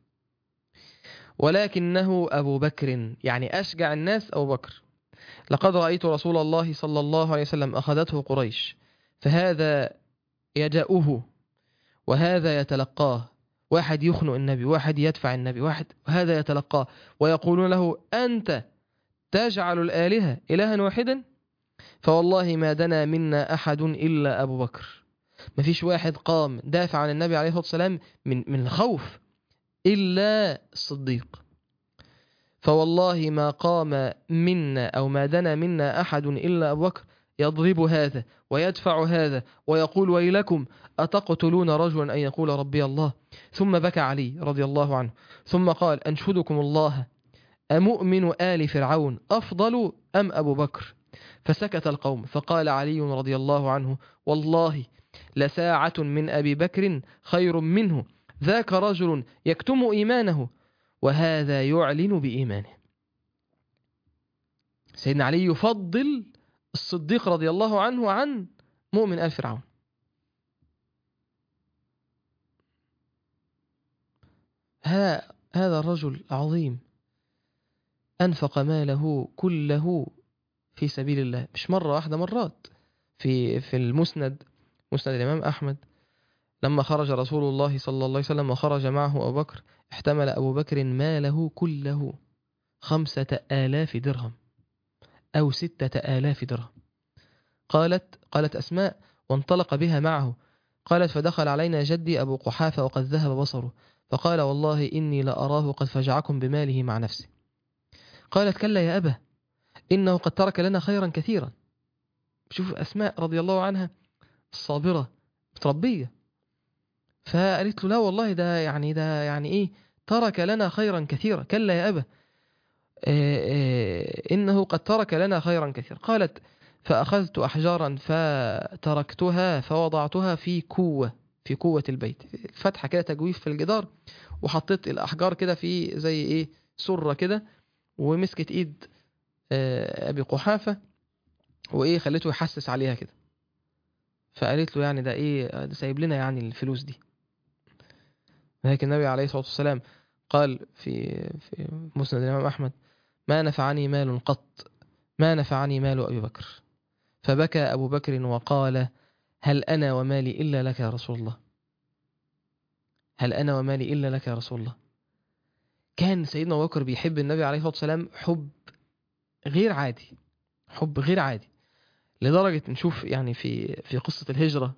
ولكنه أبو بكر يعني أشجع الناس أبو بكر لقد رأيت رسول الله صلى الله عليه وسلم أخذته قريش فهذا يجأه وهذا يتلقاه واحد يخنق النبي واحد يدفع النبي واحد هذا يتلقاه ويقولون له أنت تجعل الآلهة إلها واحدا فوالله ما دنا منا أحد إلا أبو بكر ما فيش واحد قام دافع عن النبي عليه الصلاة والسلام من, من الخوف إلا الصديق فوالله ما قام منا أو ما دنا منا أحد إلا أبو بكر يضرب هذا ويدفع هذا ويقول ويلكم أتقتلون رجلا أن يقول ربي الله ثم بكى علي رضي الله عنه ثم قال أنشدكم الله أمؤمن آل فرعون أفضل أم أبو بكر فسكت القوم فقال علي رضي الله عنه والله لساعة من أبي بكر خير منه ذاك رجل يكتم إيمانه وهذا يعلن بإيمانه سيدنا علي يفضل الصديق رضي الله عنه عن مؤمن آل فرعون هذا الرجل العظيم أنفق ماله كله في سبيل الله مش مرة واحدة مرات في في المسند مسند الإمام أحمد لما خرج رسول الله صلى الله عليه وسلم وخرج معه أبو بكر احتمل أبو بكر ماله كله خمسة آلاف درهم أو ستة آلاف درهم قالت قالت أسماء وانطلق بها معه قالت فدخل علينا جدي أبو قحافة وقد ذهب بصره فقال والله إني لأراه قد فجعكم بماله مع نفسه قالت كلا يا أبا إنه قد ترك لنا خيرا كثيرا شوف أسماء رضي الله عنها الصابرة متربية فقالت له لا والله ده يعني ده يعني إيه ترك لنا خيرا كثيرا كلا يا أبا إنه قد ترك لنا خيرا كثيرا قالت فأخذت أحجارا فتركتها فوضعتها في كوة في كوة البيت فتحة كده تجويف في الجدار وحطيت الأحجار كده في زي إيه سرة كده ومسكت إيد أبي قحافة وإيه خليته يحسس عليها كده فقالت له يعني ده إيه ده سايب لنا يعني الفلوس دي لكن النبي عليه الصلاة والسلام قال في في مسند الإمام أحمد ما نفعني مال قط ما نفعني مال أبي بكر فبكى أبو بكر وقال هل أنا ومالي إلا لك يا رسول الله هل أنا ومالي إلا لك يا رسول الله كان سيدنا أبو بكر بيحب النبي عليه الصلاة والسلام حب غير عادي حب غير عادي لدرجة نشوف يعني في في قصة الهجرة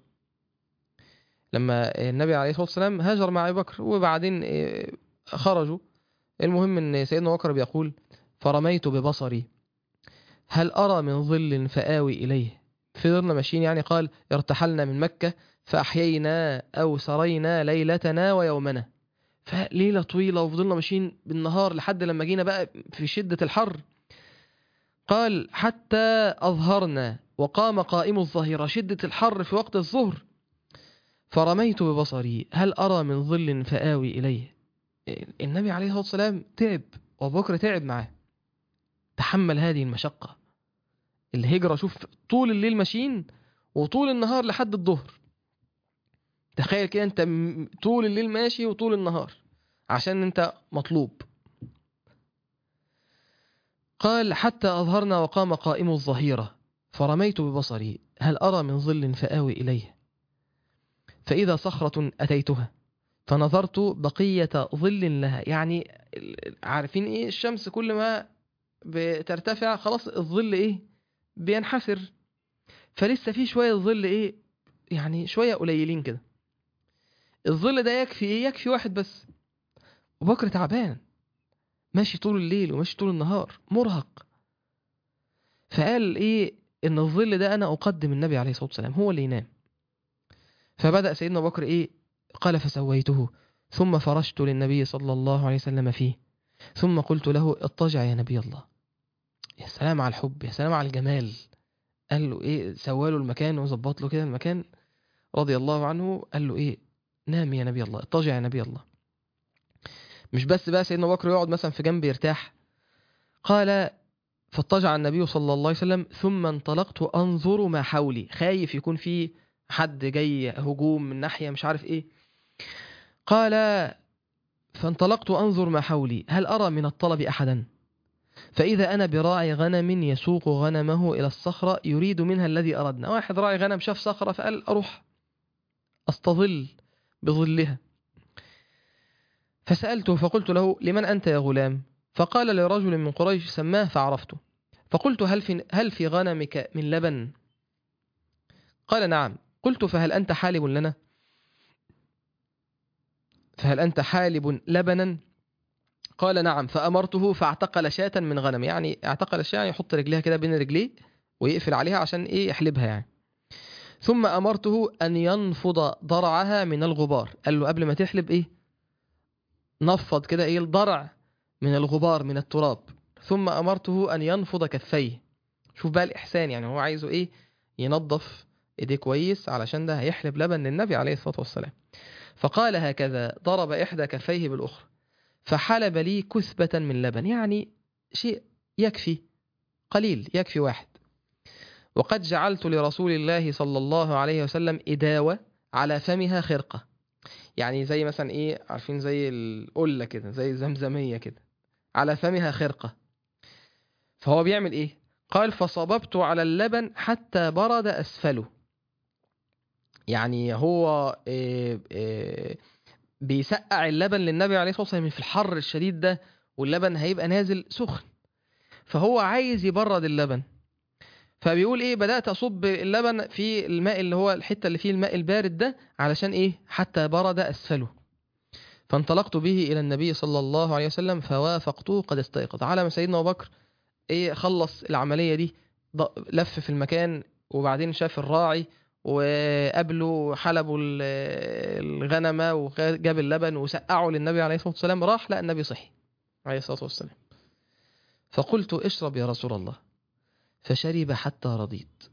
لما النبي عليه الصلاة والسلام هاجر مع أبي بكر وبعدين خرجوا المهم ان سيدنا أبو بكر بيقول فرميت ببصري هل أرى من ظل فآوي إليه فضلنا ماشيين يعني قال ارتحلنا من مكة فأحيينا أو سرينا ليلتنا ويومنا فليلة طويلة وفضلنا ماشيين بالنهار لحد لما جينا بقى في شدة الحر قال حتى أظهرنا وقام قائم الظهيرة شدة الحر في وقت الظهر فرميت ببصري هل أرى من ظل فآوي إليه النبي عليه الصلاة والسلام تعب وأبو بكر تعب معاه تحمل هذه المشقة الهجرة شوف طول الليل ماشيين وطول النهار لحد الظهر تخيل كده انت طول الليل ماشي وطول النهار عشان انت مطلوب قال حتى أظهرنا وقام قائم الظهيرة فرميت ببصري هل أرى من ظل فآوي إليه فإذا صخرة أتيتها فنظرت بقية ظل لها يعني عارفين إيه الشمس كل ما بترتفع خلاص الظل إيه بينحسر فلسه في شوية ظل إيه يعني شوية قليلين كده الظل ده يكفي إيه يكفي واحد بس وبكر تعبان ماشي طول الليل وماشي طول النهار مرهق فقال إيه إن الظل ده أنا أقدم النبي عليه الصلاة والسلام هو اللي ينام فبدأ سيدنا بكر إيه قال فسويته ثم فرشت للنبي صلى الله عليه وسلم فيه ثم قلت له اضطجع يا نبي الله يا سلام على الحب يا سلام على الجمال قال له ايه سواله المكان وظبط له كده المكان رضي الله عنه قال له ايه نام يا نبي الله اضطجع يا نبي الله مش بس بقى سيدنا بكر يقعد مثلا في جنب يرتاح قال فاضطجع النبي صلى الله عليه وسلم ثم انطلقت انظر ما حولي خايف يكون في حد جاي هجوم من ناحيه مش عارف ايه قال فانطلقت انظر ما حولي هل ارى من الطلب احدا فإذا أنا براعي غنم يسوق غنمه إلى الصخرة يريد منها الذي أردنا واحد راعي غنم شاف صخرة فقال أروح أستظل بظلها فسألته فقلت له لمن أنت يا غلام فقال لرجل من قريش سماه فعرفته فقلت هل في, هل في غنمك من لبن قال نعم قلت فهل أنت حالب لنا فهل أنت حالب لبنا قال نعم فأمرته فاعتقل شاة من غنم يعني اعتقل الشاة يعني يحط رجليها كده بين رجليه ويقفل عليها عشان ايه يحلبها يعني ثم أمرته أن ينفض ضرعها من الغبار قال له قبل ما تحلب ايه نفض كده ايه الضرع من الغبار من التراب ثم أمرته أن ينفض كفيه شوف بقى الإحسان يعني هو عايزه ايه ينظف ايديه كويس علشان ده هيحلب لبن للنبي عليه الصلاة والسلام فقال هكذا ضرب إحدى كفيه بالأخرى فحلب لي كثبة من لبن يعني شيء يكفي قليل يكفي واحد وقد جعلت لرسول الله صلى الله عليه وسلم إداوة على فمها خرقة يعني زي مثلا إيه عارفين زي القلة كده زي زمزمية كده على فمها خرقة فهو بيعمل إيه قال فصببت على اللبن حتى برد أسفله يعني هو إيه إيه بيسقع اللبن للنبي عليه الصلاة والسلام في الحر الشديد ده واللبن هيبقى نازل سخن فهو عايز يبرد اللبن فبيقول ايه بدأت أصب اللبن في الماء اللي هو الحتة اللي فيه الماء البارد ده علشان ايه حتى برد أسفله فانطلقت به إلى النبي صلى الله عليه وسلم فوافقته قد استيقظ على ما سيدنا أبو بكر ايه خلص العمليه دي ض- لف في المكان وبعدين شاف الراعي وقابله حلبوا ال- الغنمه وجاب اللبن وسقعوا للنبي عليه الصلاه والسلام راح لقى النبي صحي عليه الصلاه والسلام فقلت اشرب يا رسول الله فشرب حتى رضيت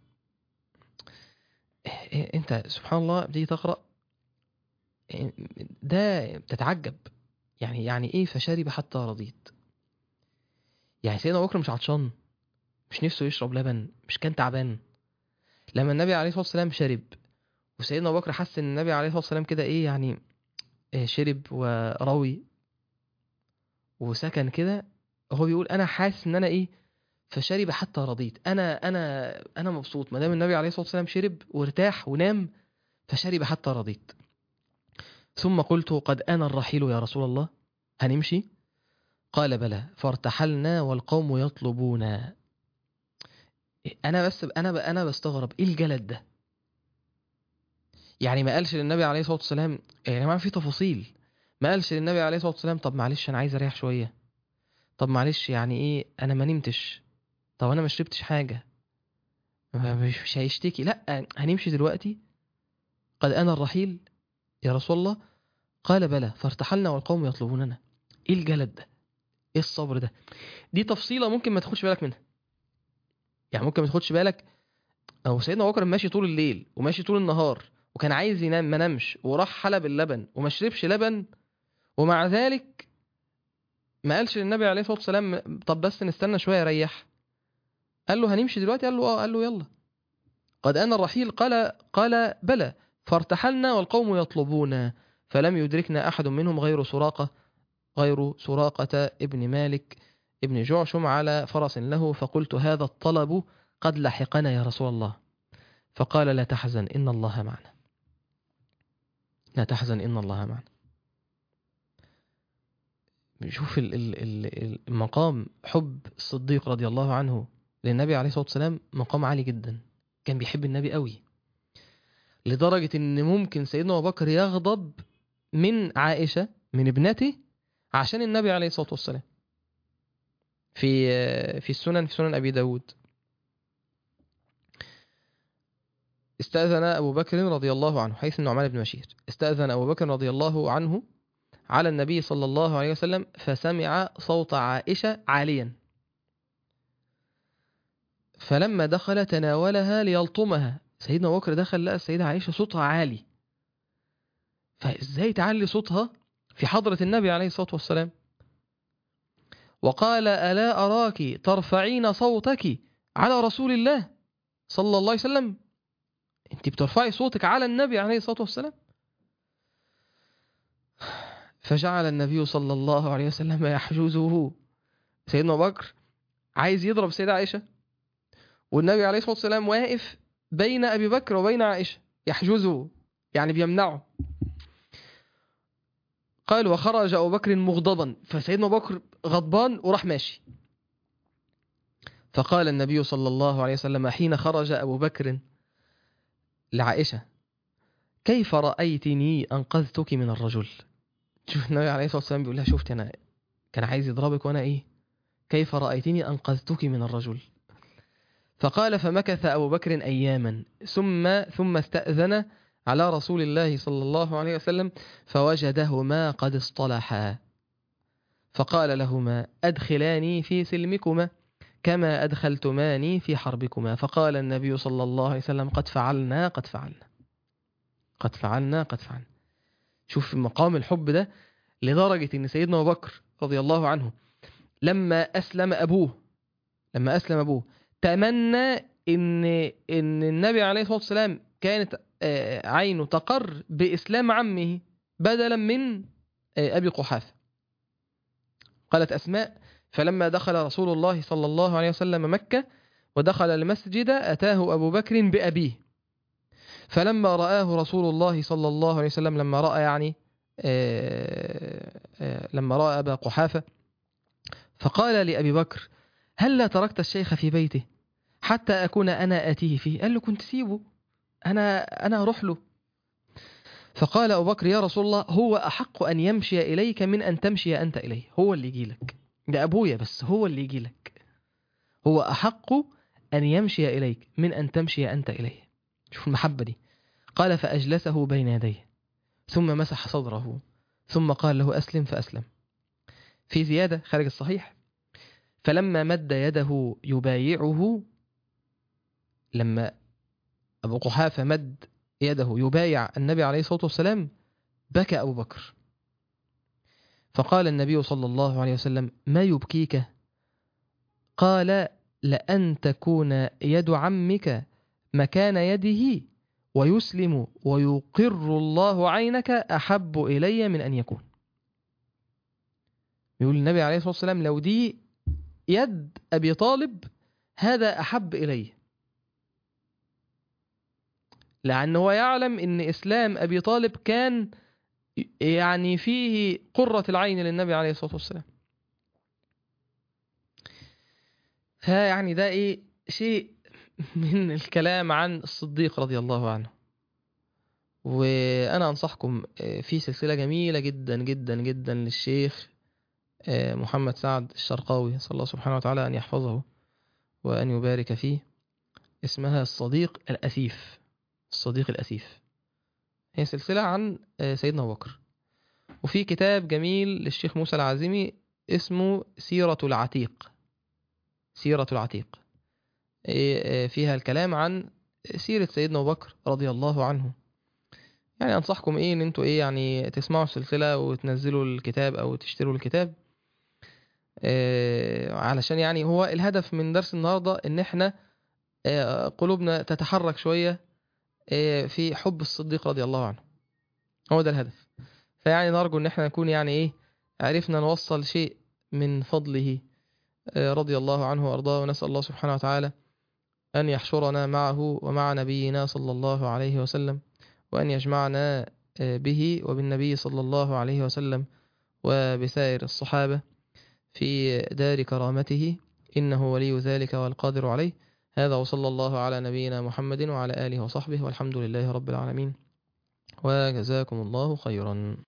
إيه انت سبحان الله بتيجي تقرا إيه ده تتعجب يعني يعني ايه فشرب حتى رضيت يعني سيدنا ابو بكر مش عطشان مش نفسه يشرب لبن مش كان تعبان لما النبي عليه الصلاه والسلام شرب وسيدنا ابو بكر حس ان النبي عليه الصلاه والسلام كده ايه يعني إيه شرب وروي وسكن كده هو بيقول انا حاسس ان انا ايه فشرب حتى رضيت انا انا انا مبسوط ما دام النبي عليه الصلاه والسلام شرب وارتاح ونام فشرب حتى رضيت ثم قلت قد انا الرحيل يا رسول الله هنمشي قال بلى فارتحلنا والقوم يطلبونا انا بس انا انا بستغرب ايه الجلد ده يعني ما قالش للنبي عليه الصلاه والسلام يا جماعه في تفاصيل ما قالش للنبي عليه الصلاه والسلام طب معلش انا عايز اريح شويه طب معلش يعني ايه انا ما نمتش طب انا ما شربتش حاجه ما- مش مش هيشتكي لا هنمشي دلوقتي قد انا الرحيل يا رسول الله قال بلى فارتحلنا والقوم يطلبوننا ايه الجلد ده ايه الصبر ده دي تفصيله ممكن ما تاخدش بالك منها يعني ممكن ما تاخدش بالك او سيدنا ابو بكر ماشي طول الليل وماشي طول النهار وكان عايز ينام ما نامش وراح حلب اللبن وما شربش لبن ومع ذلك ما قالش للنبي عليه الصلاه والسلام طب بس نستنى شويه ريح قال له هنمشي دلوقتي قال له اه قال له يلا قد انا الرحيل قال قال بلى فارتحلنا والقوم يطلبونا فلم يدركنا احد منهم غير سراقه غير سراقه ابن مالك ابن جعشم على فرس له فقلت هذا الطلب قد لحقنا يا رسول الله فقال لا تحزن ان الله معنا لا تحزن ان الله معنا شوف ال- ال- ال- المقام حب الصديق رضي الله عنه للنبي عليه الصلاة والسلام مقام عالي جدا كان بيحب النبي قوي لدرجة ان ممكن سيدنا ابو بكر يغضب من عائشة من ابنته عشان النبي عليه الصلاة والسلام في في السنن في سنن ابي داود استأذن أبو بكر رضي الله عنه حيث النعمان بن بشير استأذن أبو بكر رضي الله عنه على النبي صلى الله عليه وسلم فسمع صوت عائشة عاليا فلما دخل تناولها ليلطمها سيدنا أبو بكر دخل لقى السيدة عائشة صوتها عالي فإزاي تعلي صوتها في حضرة النبي عليه الصلاة والسلام وقال ألا أراك ترفعين صوتك على رسول الله صلى الله عليه وسلم انت بترفعي صوتك على النبي عليه الصلاة والسلام فجعل النبي صلى الله عليه وسلم يحجزه سيدنا أبو بكر عايز يضرب السيدة عائشة والنبي عليه الصلاة والسلام واقف بين أبي بكر وبين عائشة يحجزه يعني بيمنعه قال وخرج أبو بكر مغضبا فسيدنا أبو بكر غضبان وراح ماشي فقال النبي صلى الله عليه وسلم حين خرج أبو بكر لعائشة كيف رأيتني أنقذتك من الرجل شوف النبي عليه الصلاة والسلام بيقول لها شفت أنا كان عايز يضربك وأنا إيه كيف رأيتني أنقذتك من الرجل فقال فمكث أبو بكر أياما ثم ثم استأذن على رسول الله صلى الله عليه وسلم فوجدهما قد اصطلحا فقال لهما أدخلاني في سلمكما كما أدخلتماني في حربكما فقال النبي صلى الله عليه وسلم قد فعلنا قد فعلنا قد فعلنا قد فعلنا شوف مقام الحب ده لدرجة ان سيدنا أبو بكر رضي الله عنه لما أسلم أبوه لما أسلم أبوه تمنى ان ان النبي عليه الصلاة والسلام كانت آه، عينه تقر بإسلام عمه بدلا من آه، أبي قحافة قالت أسماء فلما دخل رسول الله صلى الله عليه وسلم مكة ودخل المسجد أتاه أبو بكر بأبيه فلما رآه رسول الله صلى الله عليه وسلم لما رأى يعني آه، آه، لما رأى أبا قحافة فقال لأبي بكر هل لا تركت الشيخ في بيته حتى أكون أنا آتيه فيه قال له كنت سيبه أنا أنا أروح له فقال أبو بكر يا رسول الله هو أحق أن يمشي إليك من أن تمشي أنت إليه هو اللي يجي لك ده أبويا بس هو اللي يجي لك هو أحق أن يمشي إليك من أن تمشي أنت إليه شوف المحبة دي قال فأجلسه بين يديه ثم مسح صدره ثم قال له أسلم فأسلم في زيادة خارج الصحيح فلما مد يده يبايعه لما أبو قحافة مد يده يبايع النبي عليه الصلاة والسلام بكى أبو بكر فقال النبي صلى الله عليه وسلم ما يبكيك قال لأن تكون يد عمك مكان يده ويسلم ويقر الله عينك أحب إلي من أن يكون يقول النبي عليه الصلاة والسلام لو دي يد أبي طالب هذا أحب إلي لأنه يعلم أن إسلام أبي طالب كان يعني فيه قرة العين للنبي عليه الصلاة والسلام فيعني ده إيه شيء من الكلام عن الصديق رضي الله عنه وأنا أنصحكم في سلسلة جميلة جدا جدا جدا للشيخ محمد سعد الشرقاوي صلى الله سبحانه وتعالى أن يحفظه وأن يبارك فيه اسمها الصديق الأثيف الصديق الأثيف هي سلسلة عن سيدنا أبو بكر وفي كتاب جميل للشيخ موسى العازمي اسمه سيرة العتيق سيرة العتيق فيها الكلام عن سيرة سيدنا أبو بكر رضي الله عنه يعني أنصحكم إيه إن أنتوا إيه يعني تسمعوا السلسلة وتنزلوا الكتاب أو تشتروا الكتاب إيه علشان يعني هو الهدف من درس النهاردة إن إحنا إيه قلوبنا تتحرك شوية إيه في حب الصديق رضي الله عنه هو ده الهدف فيعني نرجو إن إحنا نكون يعني إيه عرفنا نوصل شيء من فضله رضي الله عنه وأرضاه ونسأل الله سبحانه وتعالى أن يحشرنا معه ومع نبينا صلى الله عليه وسلم وأن يجمعنا به وبالنبي صلى الله عليه وسلم وبسائر الصحابة في دار كرامته إنه ولي ذلك والقادر عليه هذا وصلى الله على نبينا محمد وعلى آله وصحبه والحمد لله رب العالمين وجزاكم الله خيرا